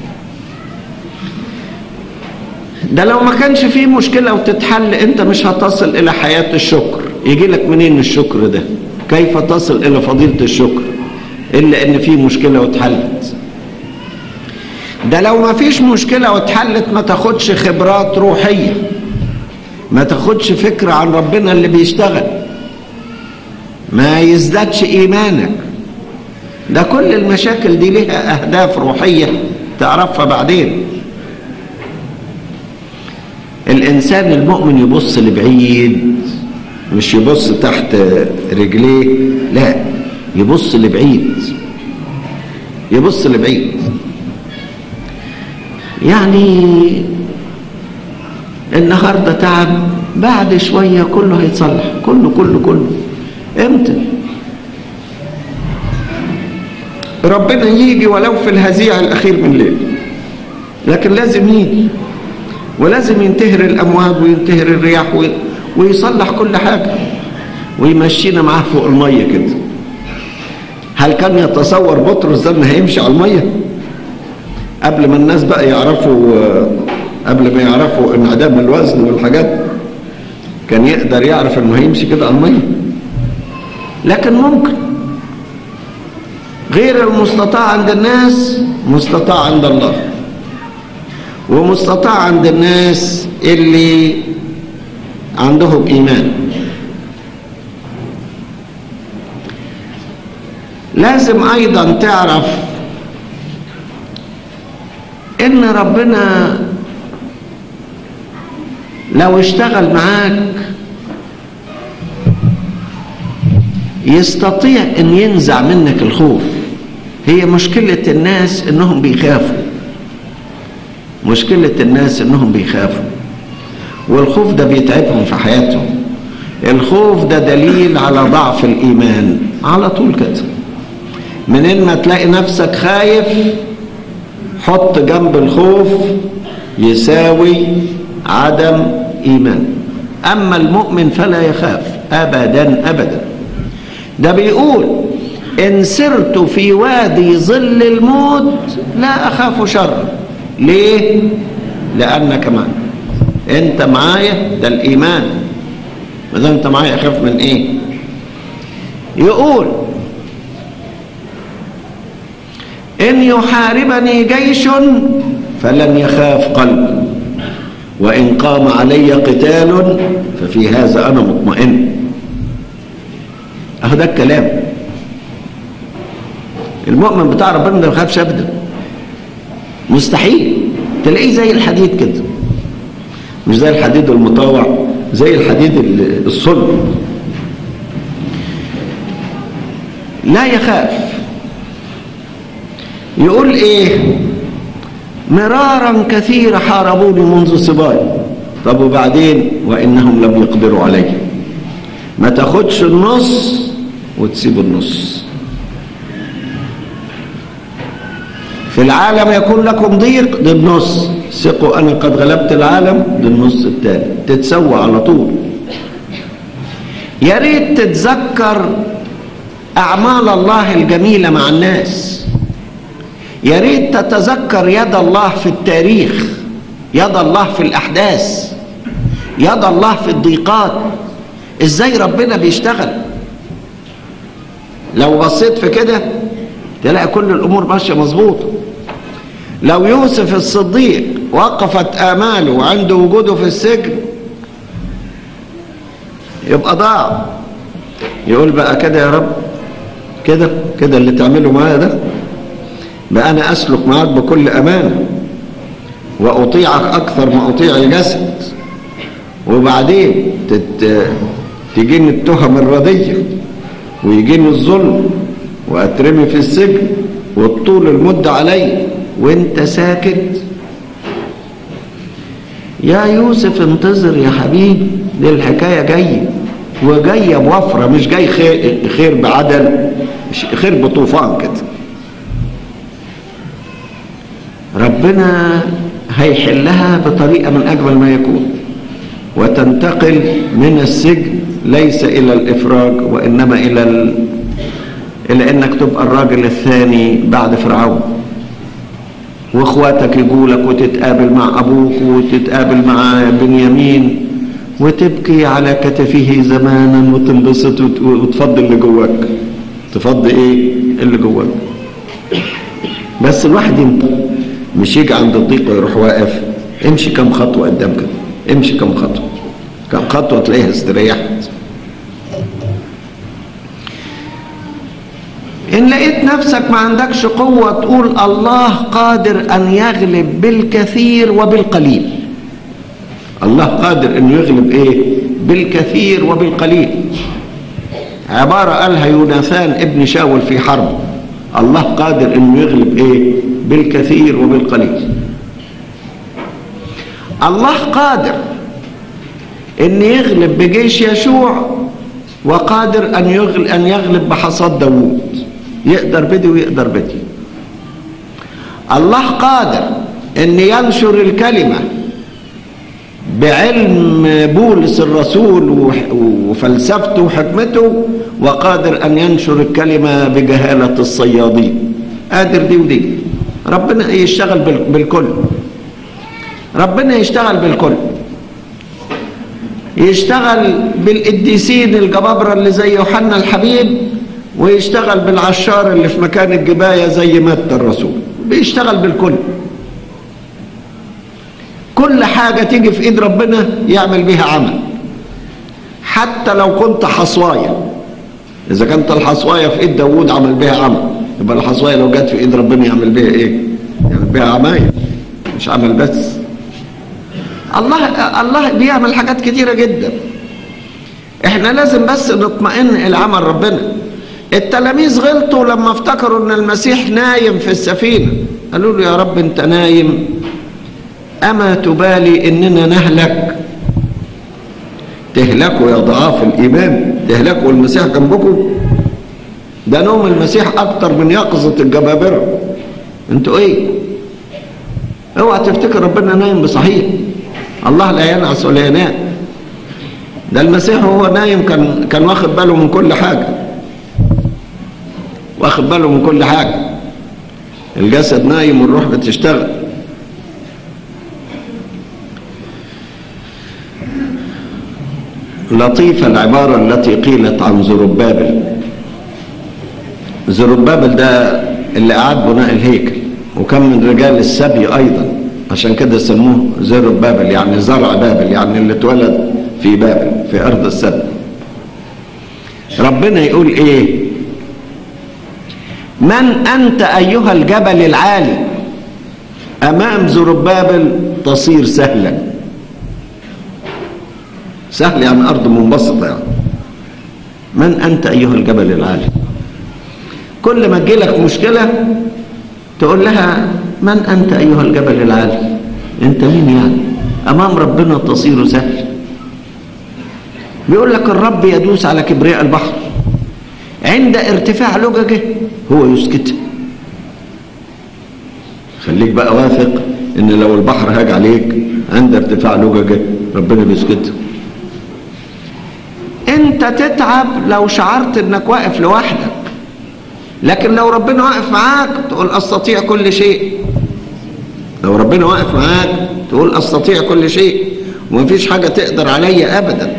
ده لو ما كانش فيه مشكلة وتتحل انت مش هتصل الى حياة الشكر يجي لك منين الشكر ده كيف تصل الى فضيلة الشكر الا ان فيه مشكلة واتحلت ده لو ما فيش مشكلة واتحلت ما تاخدش خبرات روحية ما تاخدش فكرة عن ربنا اللي بيشتغل ما يزدادش ايمانك ده كل المشاكل دي لها اهداف روحية تعرفها بعدين الانسان المؤمن يبص لبعيد مش يبص تحت رجليه لا يبص لبعيد يبص لبعيد يعني النهارده تعب بعد شويه كله هيتصلح كله كله كله امتى ربنا يجي ولو في الهزيع الاخير من الليل لكن لازم يجي ولازم ينتهر الامواج وينتهر الرياح ويصلح كل حاجه ويمشينا معاه فوق الميه كده هل كان يتصور بطرس ده انه هيمشي على الميه قبل ما الناس بقى يعرفوا قبل ما يعرفوا انعدام الوزن والحاجات كان يقدر يعرف انه هيمشي كده على الميه لكن ممكن غير المستطاع عند الناس مستطاع عند الله ومستطاع عند الناس اللي عندهم ايمان لازم ايضا تعرف ان ربنا لو اشتغل معاك يستطيع ان ينزع منك الخوف هي مشكلة الناس انهم بيخافوا مشكلة الناس انهم بيخافوا والخوف ده بيتعبهم في حياتهم الخوف ده دليل على ضعف الايمان على طول كده منين ما تلاقي نفسك خايف حط جنب الخوف يساوي عدم ايمان اما المؤمن فلا يخاف ابدا ابدا ده بيقول ان سرت في وادي ظل الموت لا اخاف شر ليه لانك معي انت معايا ده الايمان ما انت معايا اخاف من ايه يقول ان يحاربني جيش فلن يخاف قلبي وان قام علي قتال ففي هذا انا مطمئن اهو ده الكلام المؤمن بتاع ربنا ما يخافش ابدا مستحيل تلاقيه زي الحديد كده مش زي الحديد المطاوع زي الحديد الصلب لا يخاف يقول ايه مرارا كثيرا حاربوني منذ صباي طب وبعدين وانهم لم يقدروا علي ما تاخدش النص وتسيب النص في العالم يكون لكم ضيق ده النص ثقوا انا قد غلبت العالم ده النص الثاني تتسوى على طول يا ريت تتذكر اعمال الله الجميله مع الناس يا ريت تتذكر يد الله في التاريخ يد الله في الاحداث يد الله في الضيقات ازاي ربنا بيشتغل لو بصيت في كده تلاقي كل الامور ماشيه مظبوطه لو يوسف الصديق وقفت اماله عند وجوده في السجن يبقى ضاع يقول بقى كده يا رب كده كده اللي تعمله معايا ده بقى انا اسلك معاك بكل امانه واطيعك اكثر ما اطيع الجسد وبعدين تت... تجيني التهم الرديه ويجيني الظلم واترمي في السجن وطول المده علي وانت ساكت يا يوسف انتظر يا حبيبي دي الحكايه جايه وجايه بوفره مش جاي خير, خير بعدل خير بطوفان كده ربنا هيحلها بطريقه من اجمل ما يكون وتنتقل من السجن ليس الى الافراج وانما الى ال... الى انك تبقى الراجل الثاني بعد فرعون واخواتك يقولك وتتقابل مع ابوك وتتقابل مع بنيامين وتبكي على كتفه زمانا وتنبسط وتفضي اللي جواك تفضي ايه اللي جواك بس الواحد ينطق مش يجي عند الضيق ويروح واقف امشي كم خطوه قدام كده امشي كم خطوه كم خطوه تلاقيها استريحت ان لقيت نفسك ما عندكش قوه تقول الله قادر ان يغلب بالكثير وبالقليل الله قادر انه يغلب ايه بالكثير وبالقليل عباره قالها يوناثان ابن شاول في حرب الله قادر انه يغلب ايه بالكثير وبالقليل الله قادر ان يغلب بجيش يشوع وقادر ان يغلب ان يغلب بحصاد داوود يقدر بدي ويقدر بدي الله قادر ان ينشر الكلمه بعلم بولس الرسول وفلسفته وحكمته وقادر ان ينشر الكلمه بجهاله الصيادين قادر دي ودي ربنا يشتغل بالكل ربنا يشتغل بالكل يشتغل بالقديسين الجبابرة اللي زي يوحنا الحبيب ويشتغل بالعشار اللي في مكان الجباية زي متى الرسول بيشتغل بالكل كل حاجة تيجي في ايد ربنا يعمل بيها عمل حتى لو كنت حصواية اذا كانت الحصواية في ايد داوود عمل بيها عمل يبقى الحصواية لو جت في ايد ربنا يعمل بيها ايه يعمل بيها عماية مش عمل بس الله الله بيعمل حاجات كتيرة جدا احنا لازم بس نطمئن الى عمل ربنا التلاميذ غلطوا لما افتكروا ان المسيح نايم في السفينة قالوا له يا رب انت نايم اما تبالي اننا نهلك تهلكوا يا ضعاف الايمان تهلكوا المسيح جنبكم ده نوم المسيح اكتر من يقظة الجبابرة انتوا ايه اوعى تفتكر ربنا نايم بصحيح الله لا ينعس ولا ينام ده المسيح وهو نايم كان كان واخد باله من كل حاجه واخد باله من كل حاجه الجسد نايم والروح بتشتغل لطيفة العبارة التي قيلت عن زربابل زربابل ده اللي أعاد بناء الهيكل وكان من رجال السبي أيضا عشان كده سموه زر بابل يعني زرع بابل يعني اللي اتولد في بابل في ارض السبت ربنا يقول ايه من انت ايها الجبل العالي امام زربابل تصير سهلا سهل يعني ارض منبسطه يعني من انت ايها الجبل العالي كل ما تجيلك مشكله تقول لها من أنت أيها الجبل العالي أنت مين يعني أمام ربنا تصير سهل بيقول لك الرب يدوس على كبرياء البحر عند ارتفاع لججه هو يسكت خليك بقى واثق ان لو البحر هاج عليك عند ارتفاع لججه ربنا بيسكت انت تتعب لو شعرت انك واقف لوحدك لكن لو ربنا واقف معاك تقول استطيع كل شيء لو ربنا واقف معاك تقول استطيع كل شيء ومفيش حاجه تقدر عليا ابدا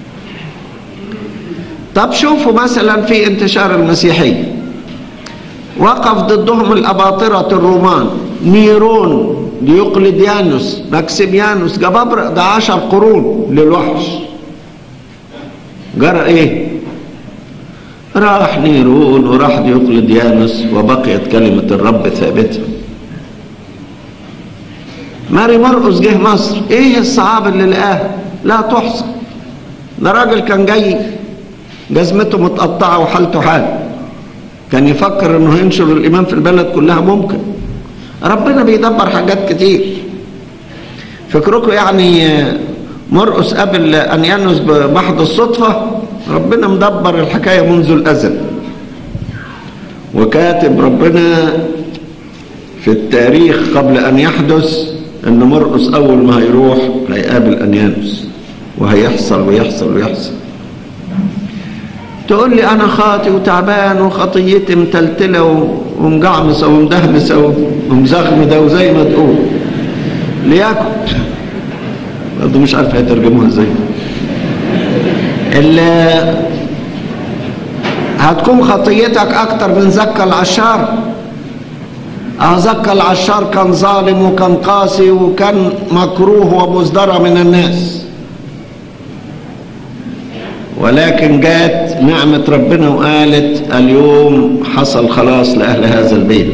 طب شوفوا مثلا في انتشار المسيحيه وقف ضدهم الاباطره الرومان نيرون ديوقليديانوس ماكسيميانوس جبابرة ده عشر قرون للوحش جرى ايه راح نيرون وراح ديوقليديانوس وبقيت كلمة الرب ثابتة ماري مرقس جه مصر ايه الصعاب اللي لقاها لا تحصى ده راجل كان جاي جزمته متقطعة وحالته حال كان يفكر انه ينشر الايمان في البلد كلها ممكن ربنا بيدبر حاجات كتير فكركم يعني مرقس قبل انيانوس بمحض الصدفه ربنا مدبر الحكايه منذ الازل وكاتب ربنا في التاريخ قبل ان يحدث ان مرقس اول ما هيروح هيقابل انيانوس وهيحصل ويحصل ويحصل تقول لي انا خاطي وتعبان وخطيتي متلتله ومجعمصه ومدهمسه ومزغمده وزي ما تقول ليكن برضه مش عارف هيترجموها ازاي اللي هتكون خطيتك اكتر من زكى العشار اه زكى العشار كان ظالم وكان قاسي وكان مكروه ومزدرى من الناس ولكن جات نعمة ربنا وقالت اليوم حصل خلاص لأهل هذا البيت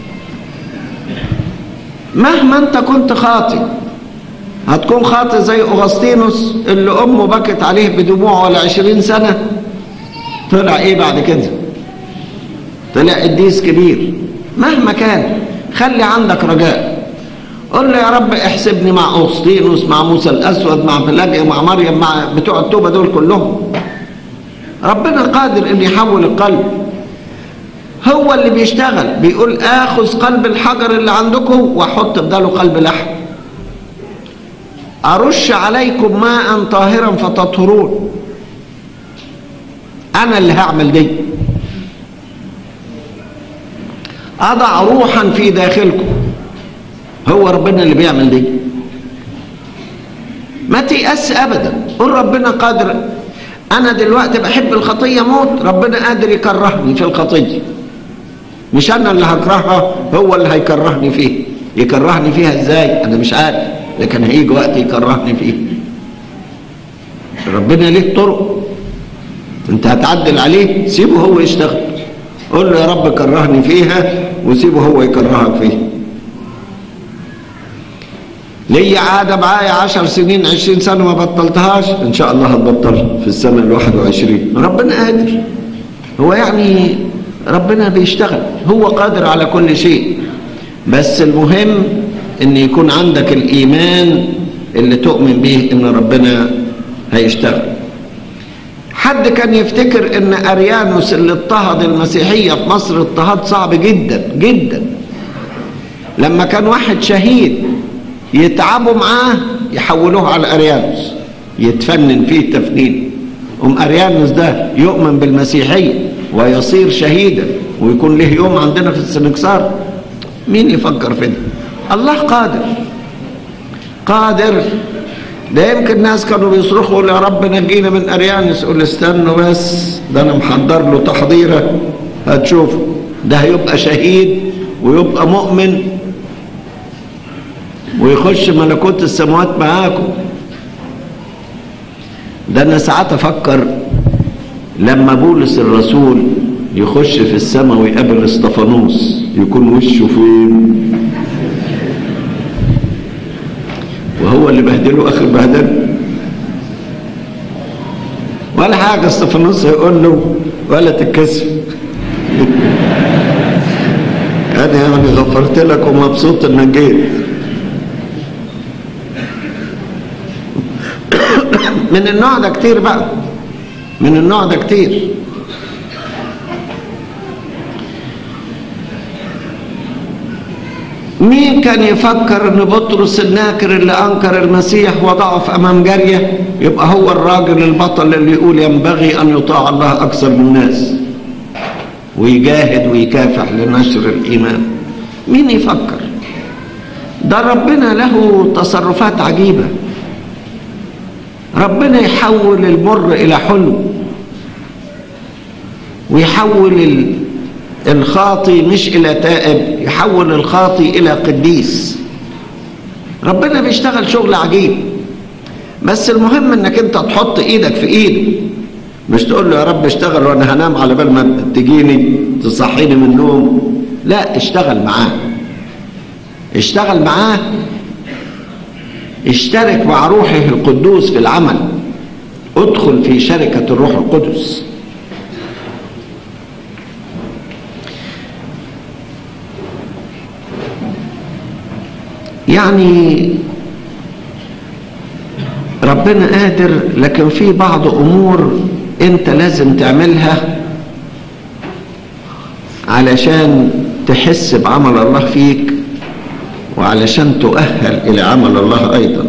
مهما انت كنت خاطئ هتكون خاطئ زي أغسطينوس اللي أمه بكت عليه بدموع ولا عشرين سنة طلع إيه بعد كده طلع قديس كبير مهما كان خلي عندك رجاء قول له يا رب احسبني مع أغسطينوس مع موسى الأسود مع فلاجيا مع مريم مع بتوع التوبة دول كلهم ربنا قادر ان يحول القلب هو اللي بيشتغل بيقول اخذ قلب الحجر اللي عندكم واحط بداله قلب لحم ارش عليكم ماء طاهرا فتطهرون انا اللي هعمل دي اضع روحا في داخلكم هو ربنا اللي بيعمل دي ما تيأس ابدا قول ربنا قادر انا دلوقتي بحب الخطيه موت ربنا قادر يكرهني في الخطيه مش انا اللي هكرهها هو اللي هيكرهني فيه يكرهني فيها ازاي انا مش عارف لكن هيجي وقت يكرهني فيه ربنا ليه طرق انت هتعدل عليه سيبه هو يشتغل قول له يا رب كرهني فيها وسيبه هو يكرهك فيها ليا عادة معايا عشر سنين عشرين سنة ما بطلتهاش إن شاء الله هتبطلها في السنة الواحد وعشرين ربنا قادر هو يعني ربنا بيشتغل هو قادر على كل شيء بس المهم ان يكون عندك الايمان اللي تؤمن به ان ربنا هيشتغل حد كان يفتكر ان اريانوس اللي اضطهد المسيحيه في مصر اضطهاد صعب جدا جدا لما كان واحد شهيد يتعبوا معاه يحولوه على اريانوس يتفنن فيه تفنين ام اريانوس ده يؤمن بالمسيحيه ويصير شهيدا ويكون له يوم عندنا في السنكسار مين يفكر في ده الله قادر قادر ده يمكن ناس كانوا بيصرخوا يا رب نجينا من اريانوس يقول استنوا بس ده انا محضر له تحضيره هتشوفوا ده هيبقى شهيد ويبقى مؤمن ويخش ملكوت السماوات معاكم ده انا ساعات افكر لما بولس الرسول يخش في السماء ويقابل استفانوس يكون وشه فين وهو اللي بهدله اخر بهدله ولا حاجه استفانوس هيقول له ولا تتكسف انا يعني غفرت لك ومبسوط انك جيت من النوع ده كتير بقى من النوع ده كتير مين كان يفكر ان بطرس الناكر اللي انكر المسيح وضعف امام جاريه يبقى هو الراجل البطل اللي يقول ينبغي ان يطاع الله اكثر من الناس ويجاهد ويكافح لنشر الايمان مين يفكر ده ربنا له تصرفات عجيبه ربنا يحول المر الى حلو ويحول الخاطي مش الى تائب يحول الخاطي الى قديس ربنا بيشتغل شغل عجيب بس المهم انك انت تحط ايدك في ايده مش تقول له يا رب اشتغل وانا هنام على بال ما تجيني تصحيني من النوم لا اشتغل معاه اشتغل معاه اشترك مع روحه القدوس في العمل ادخل في شركة الروح القدس يعني ربنا قادر لكن في بعض امور انت لازم تعملها علشان تحس بعمل الله فيك وعلشان تؤهل الى عمل الله ايضا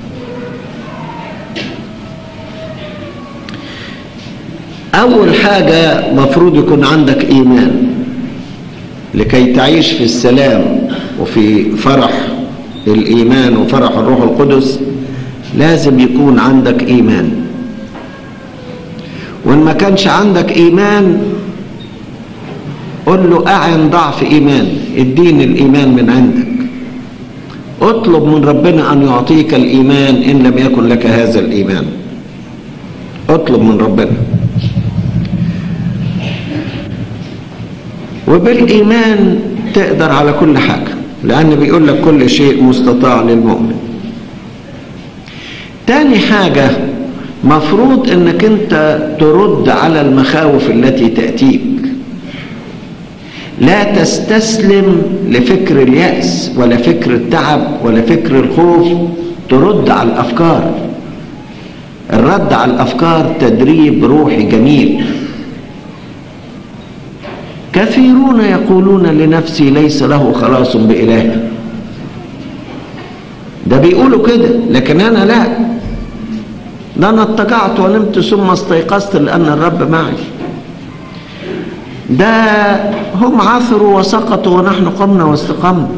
اول حاجه مفروض يكون عندك ايمان لكي تعيش في السلام وفي فرح الايمان وفرح الروح القدس لازم يكون عندك ايمان وان ما كانش عندك ايمان قل له اعن ضعف ايمان اديني الايمان من عندك اطلب من ربنا ان يعطيك الايمان ان لم يكن لك هذا الايمان اطلب من ربنا وبالايمان تقدر على كل حاجه لان بيقول لك كل شيء مستطاع للمؤمن تاني حاجه مفروض انك انت ترد على المخاوف التي تاتيك لا تستسلم لفكر اليأس ولا فكر التعب ولا فكر الخوف ترد على الأفكار الرد على الأفكار تدريب روحي جميل كثيرون يقولون لنفسي ليس له خلاص بإله ده بيقولوا كده لكن أنا لا ده أنا اتجعت ونمت ثم استيقظت لأن الرب معي ده هم عثروا وسقطوا ونحن قمنا واستقمنا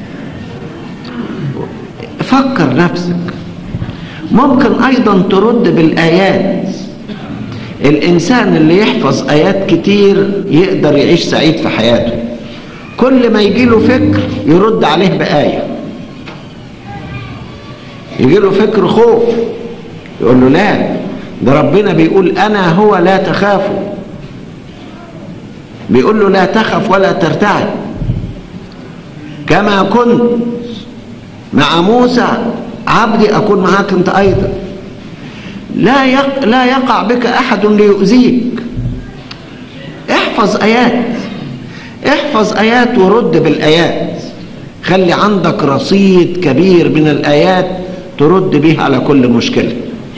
فكر نفسك ممكن ايضا ترد بالايات الانسان اللي يحفظ ايات كتير يقدر يعيش سعيد في حياته كل ما يجي له فكر يرد عليه بايه يجي له فكر خوف يقول له لا ده ربنا بيقول انا هو لا تخافوا بيقول له لا تخف ولا ترتعب كما كنت مع موسى عبدي أكون معاك أنت أيضا لا يق... لا يقع بك أحد ليؤذيك احفظ آيات احفظ آيات ورد بالآيات خلي عندك رصيد كبير من الآيات ترد به على كل مشكلة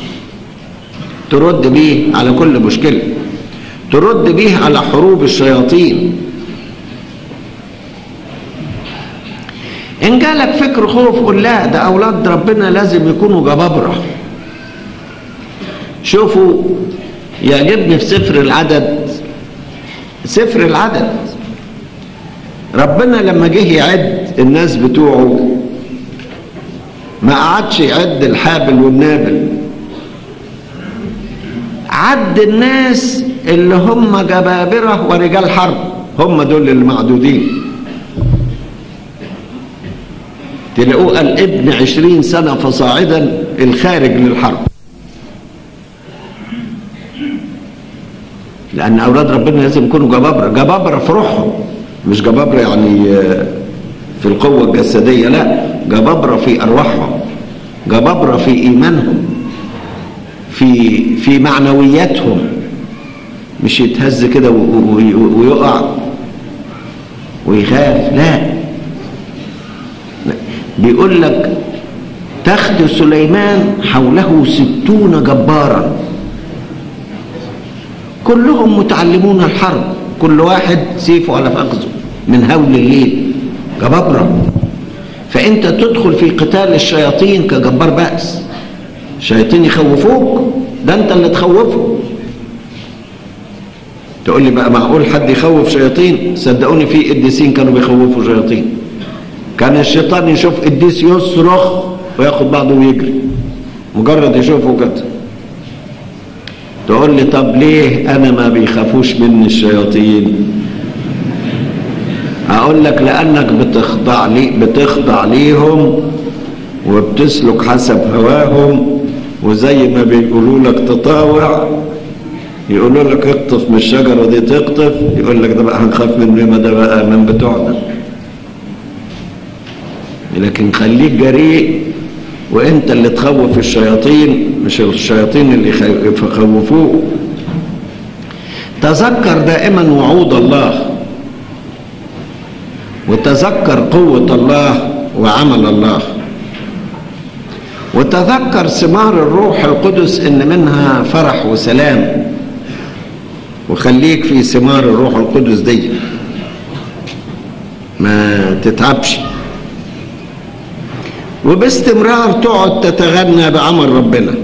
ترد به على كل مشكلة ترد به على حروب الشياطين إن جالك فكر خوف قول لا ده أولاد ربنا لازم يكونوا جبابرة شوفوا يعجبني في سفر العدد سفر العدد ربنا لما جه يعد الناس بتوعه ما قعدش يعد الحابل والنابل عد الناس اللي هم جبابرة ورجال حرب هم دول المعدودين تلاقوه قال ابن عشرين سنة فصاعدا الخارج للحرب لأن أولاد ربنا لازم يكونوا جبابرة جبابرة في روحهم مش جبابرة يعني في القوة الجسدية لا جبابرة في أرواحهم جبابرة في إيمانهم في في معنوياتهم مش يتهز كده ويقع ويخاف لا بيقول لك تخت سليمان حوله ستون جبارا كلهم متعلمون الحرب كل واحد سيفه على فخذه من هول الليل جبابرة فانت تدخل في قتال الشياطين كجبار بأس الشياطين يخوفوك ده انت اللي تخوفه تقول لي بقى معقول حد يخوف شياطين صدقوني في قديسين كانوا بيخوفوا شياطين كان الشيطان يشوف قديس يصرخ وياخد بعضه ويجري مجرد يشوفه كده تقول لي طب ليه انا ما بيخافوش مني الشياطين اقول لك لانك بتخضع لي بتخضع ليهم وبتسلك حسب هواهم وزي ما بيقولوا لك تطاوع يقولوا لك اقطف من الشجرة دي تقطف يقول لك ده بقى هنخاف من ما ده بقى من بتوعنا لكن خليك جريء وانت اللي تخوف الشياطين مش الشياطين اللي يخوفوك تذكر دائما وعود الله وتذكر قوة الله وعمل الله وتذكر ثمار الروح القدس ان منها فرح وسلام وخليك في ثمار الروح القدس دي ما تتعبش وباستمرار تقعد تتغنى بعمل ربنا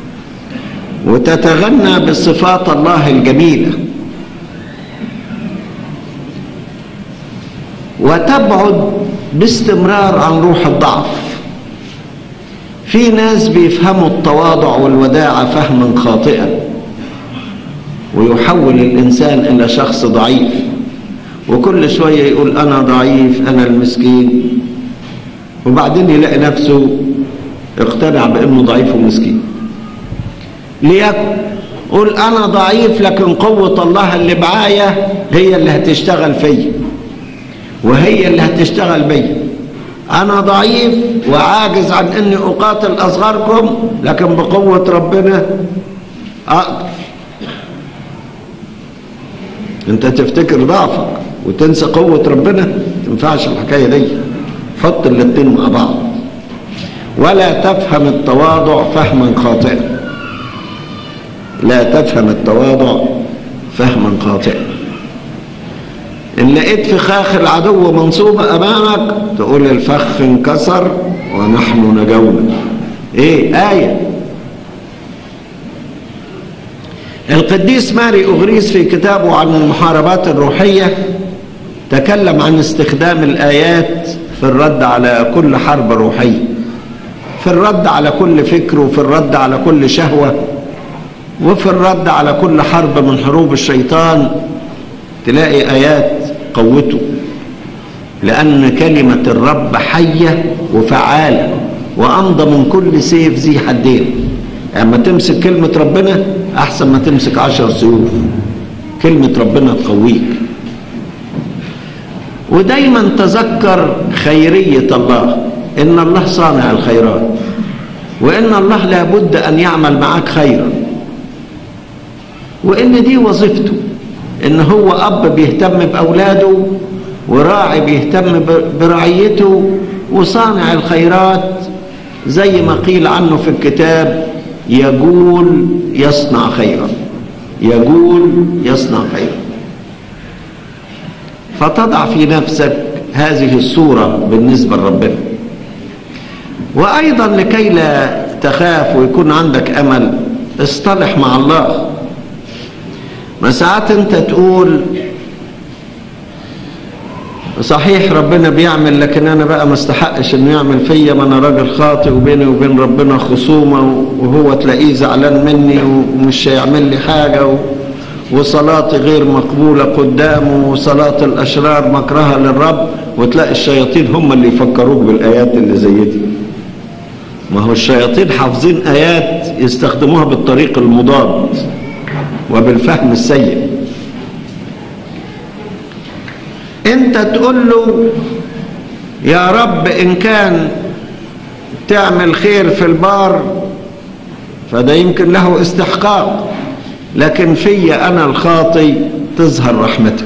وتتغنى بصفات الله الجميله وتبعد باستمرار عن روح الضعف في ناس بيفهموا التواضع والوداعة فهما خاطئا ويحول الإنسان إلى شخص ضعيف وكل شوية يقول أنا ضعيف أنا المسكين وبعدين يلاقي نفسه اقتنع بأنه ضعيف ومسكين ليكن قول أنا ضعيف لكن قوة الله اللي معايا هي اللي هتشتغل فيا وهي اللي هتشتغل بيا انا ضعيف وعاجز عن اني اقاتل اصغركم لكن بقوة ربنا اقدر انت تفتكر ضعفك وتنسى قوة ربنا ما تنفعش الحكاية دي حط الاتنين مع بعض ولا تفهم التواضع فهما خاطئا لا تفهم التواضع فهما خاطئا ان لقيت فخاخ العدو منصوبة امامك تقول الفخ انكسر ونحن نجونا ايه آية القديس ماري أغريس في كتابه عن المحاربات الروحية تكلم عن استخدام الآيات في الرد على كل حرب روحية في الرد على كل فكر وفي الرد على كل شهوة وفي الرد على كل حرب من حروب الشيطان تلاقي آيات قوته لأن كلمة الرب حية وفعالة وأمضى من كل سيف ذي حدين اما تمسك كلمة ربنا أحسن ما تمسك عشر سيوف كلمة ربنا تقويك ودايما تذكر خيرية الله إن الله صانع الخيرات وإن الله لابد أن يعمل معك خيرا وإن دي وظيفته إن هو أب بيهتم بأولاده وراعي بيهتم برعيته وصانع الخيرات زي ما قيل عنه في الكتاب يقول يصنع خيرا يقول يصنع خيرا فتضع في نفسك هذه الصورة بالنسبة لربنا وأيضا لكي لا تخاف ويكون عندك أمل اصطلح مع الله ما ساعات انت تقول صحيح ربنا بيعمل لكن انا بقى ما استحقش انه يعمل فيا ما انا راجل خاطئ وبيني وبين ربنا خصومه وهو تلاقيه زعلان مني ومش هيعمل لي حاجه و... وصلاتي غير مقبوله قدامه وصلاه الاشرار مكرهه للرب وتلاقي الشياطين هم اللي يفكروك بالايات اللي زي دي ما هو الشياطين حافظين ايات يستخدموها بالطريق المضاد وبالفهم السيء انت تقول له يا رب ان كان تعمل خير في البار فده يمكن له استحقاق لكن في انا الخاطي تظهر رحمتك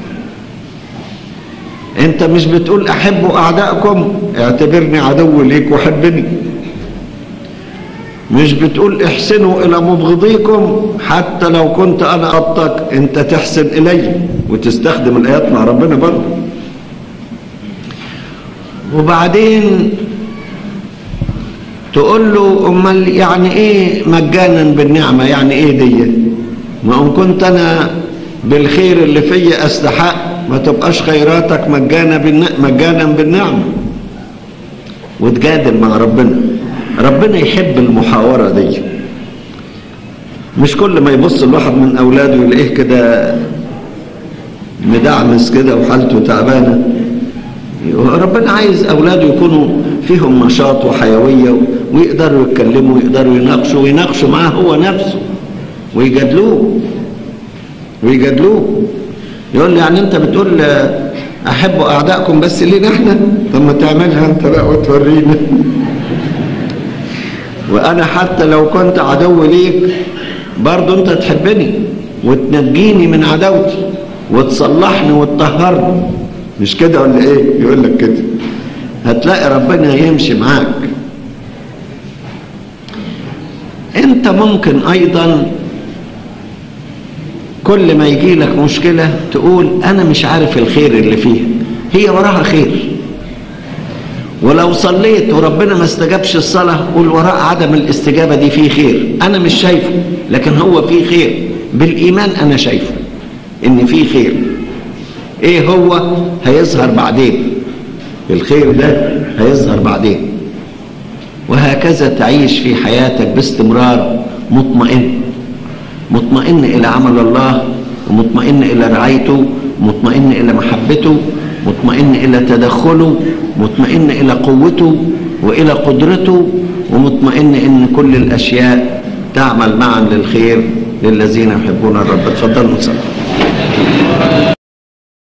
انت مش بتقول احبوا اعدائكم اعتبرني عدو ليك وحبني مش بتقول احسنوا الى مبغضيكم حتى لو كنت انا غلطك انت تحسن الي وتستخدم الايات مع ربنا برضه وبعدين تقول له امال يعني ايه مجانا بالنعمه يعني ايه دي ما ان كنت انا بالخير اللي فيا استحق ما تبقاش خيراتك مجانا مجانا بالنعمه وتجادل مع ربنا ربنا يحب المحاورة دي مش كل ما يبص الواحد من أولاده يلاقيه كده مدعمس كده وحالته تعبانة ربنا عايز أولاده يكونوا فيهم نشاط وحيوية ويقدروا يتكلموا ويقدروا يناقشوا ويناقشوا معاه هو نفسه ويجادلوه ويجادلوه يقول لي يعني انت بتقول احبوا اعدائكم بس لينا احنا طب ما تعملها انت بقى وتورينا وانا حتى لو كنت عدو ليك برضه انت تحبني وتنجيني من عداوتي وتصلحني وتطهرني مش كده ولا ايه يقول لك كده هتلاقي ربنا يمشي معاك انت ممكن ايضا كل ما يجي لك مشكلة تقول انا مش عارف الخير اللي فيها هي وراها خير ولو صليت وربنا ما استجابش الصلاة قول وراء عدم الاستجابة دي فيه خير أنا مش شايفه لكن هو فيه خير بالإيمان أنا شايفه إن فيه خير إيه هو هيظهر بعدين الخير ده هيظهر بعدين وهكذا تعيش في حياتك باستمرار مطمئن مطمئن إلى عمل الله ومطمئن إلى رعايته مطمئن إلى محبته مطمئن إلى تدخله مطمئن إلى قوته وإلى قدرته ومطمئن إن كل الأشياء تعمل معا للخير للذين يحبون الرب تفضلوا نصلي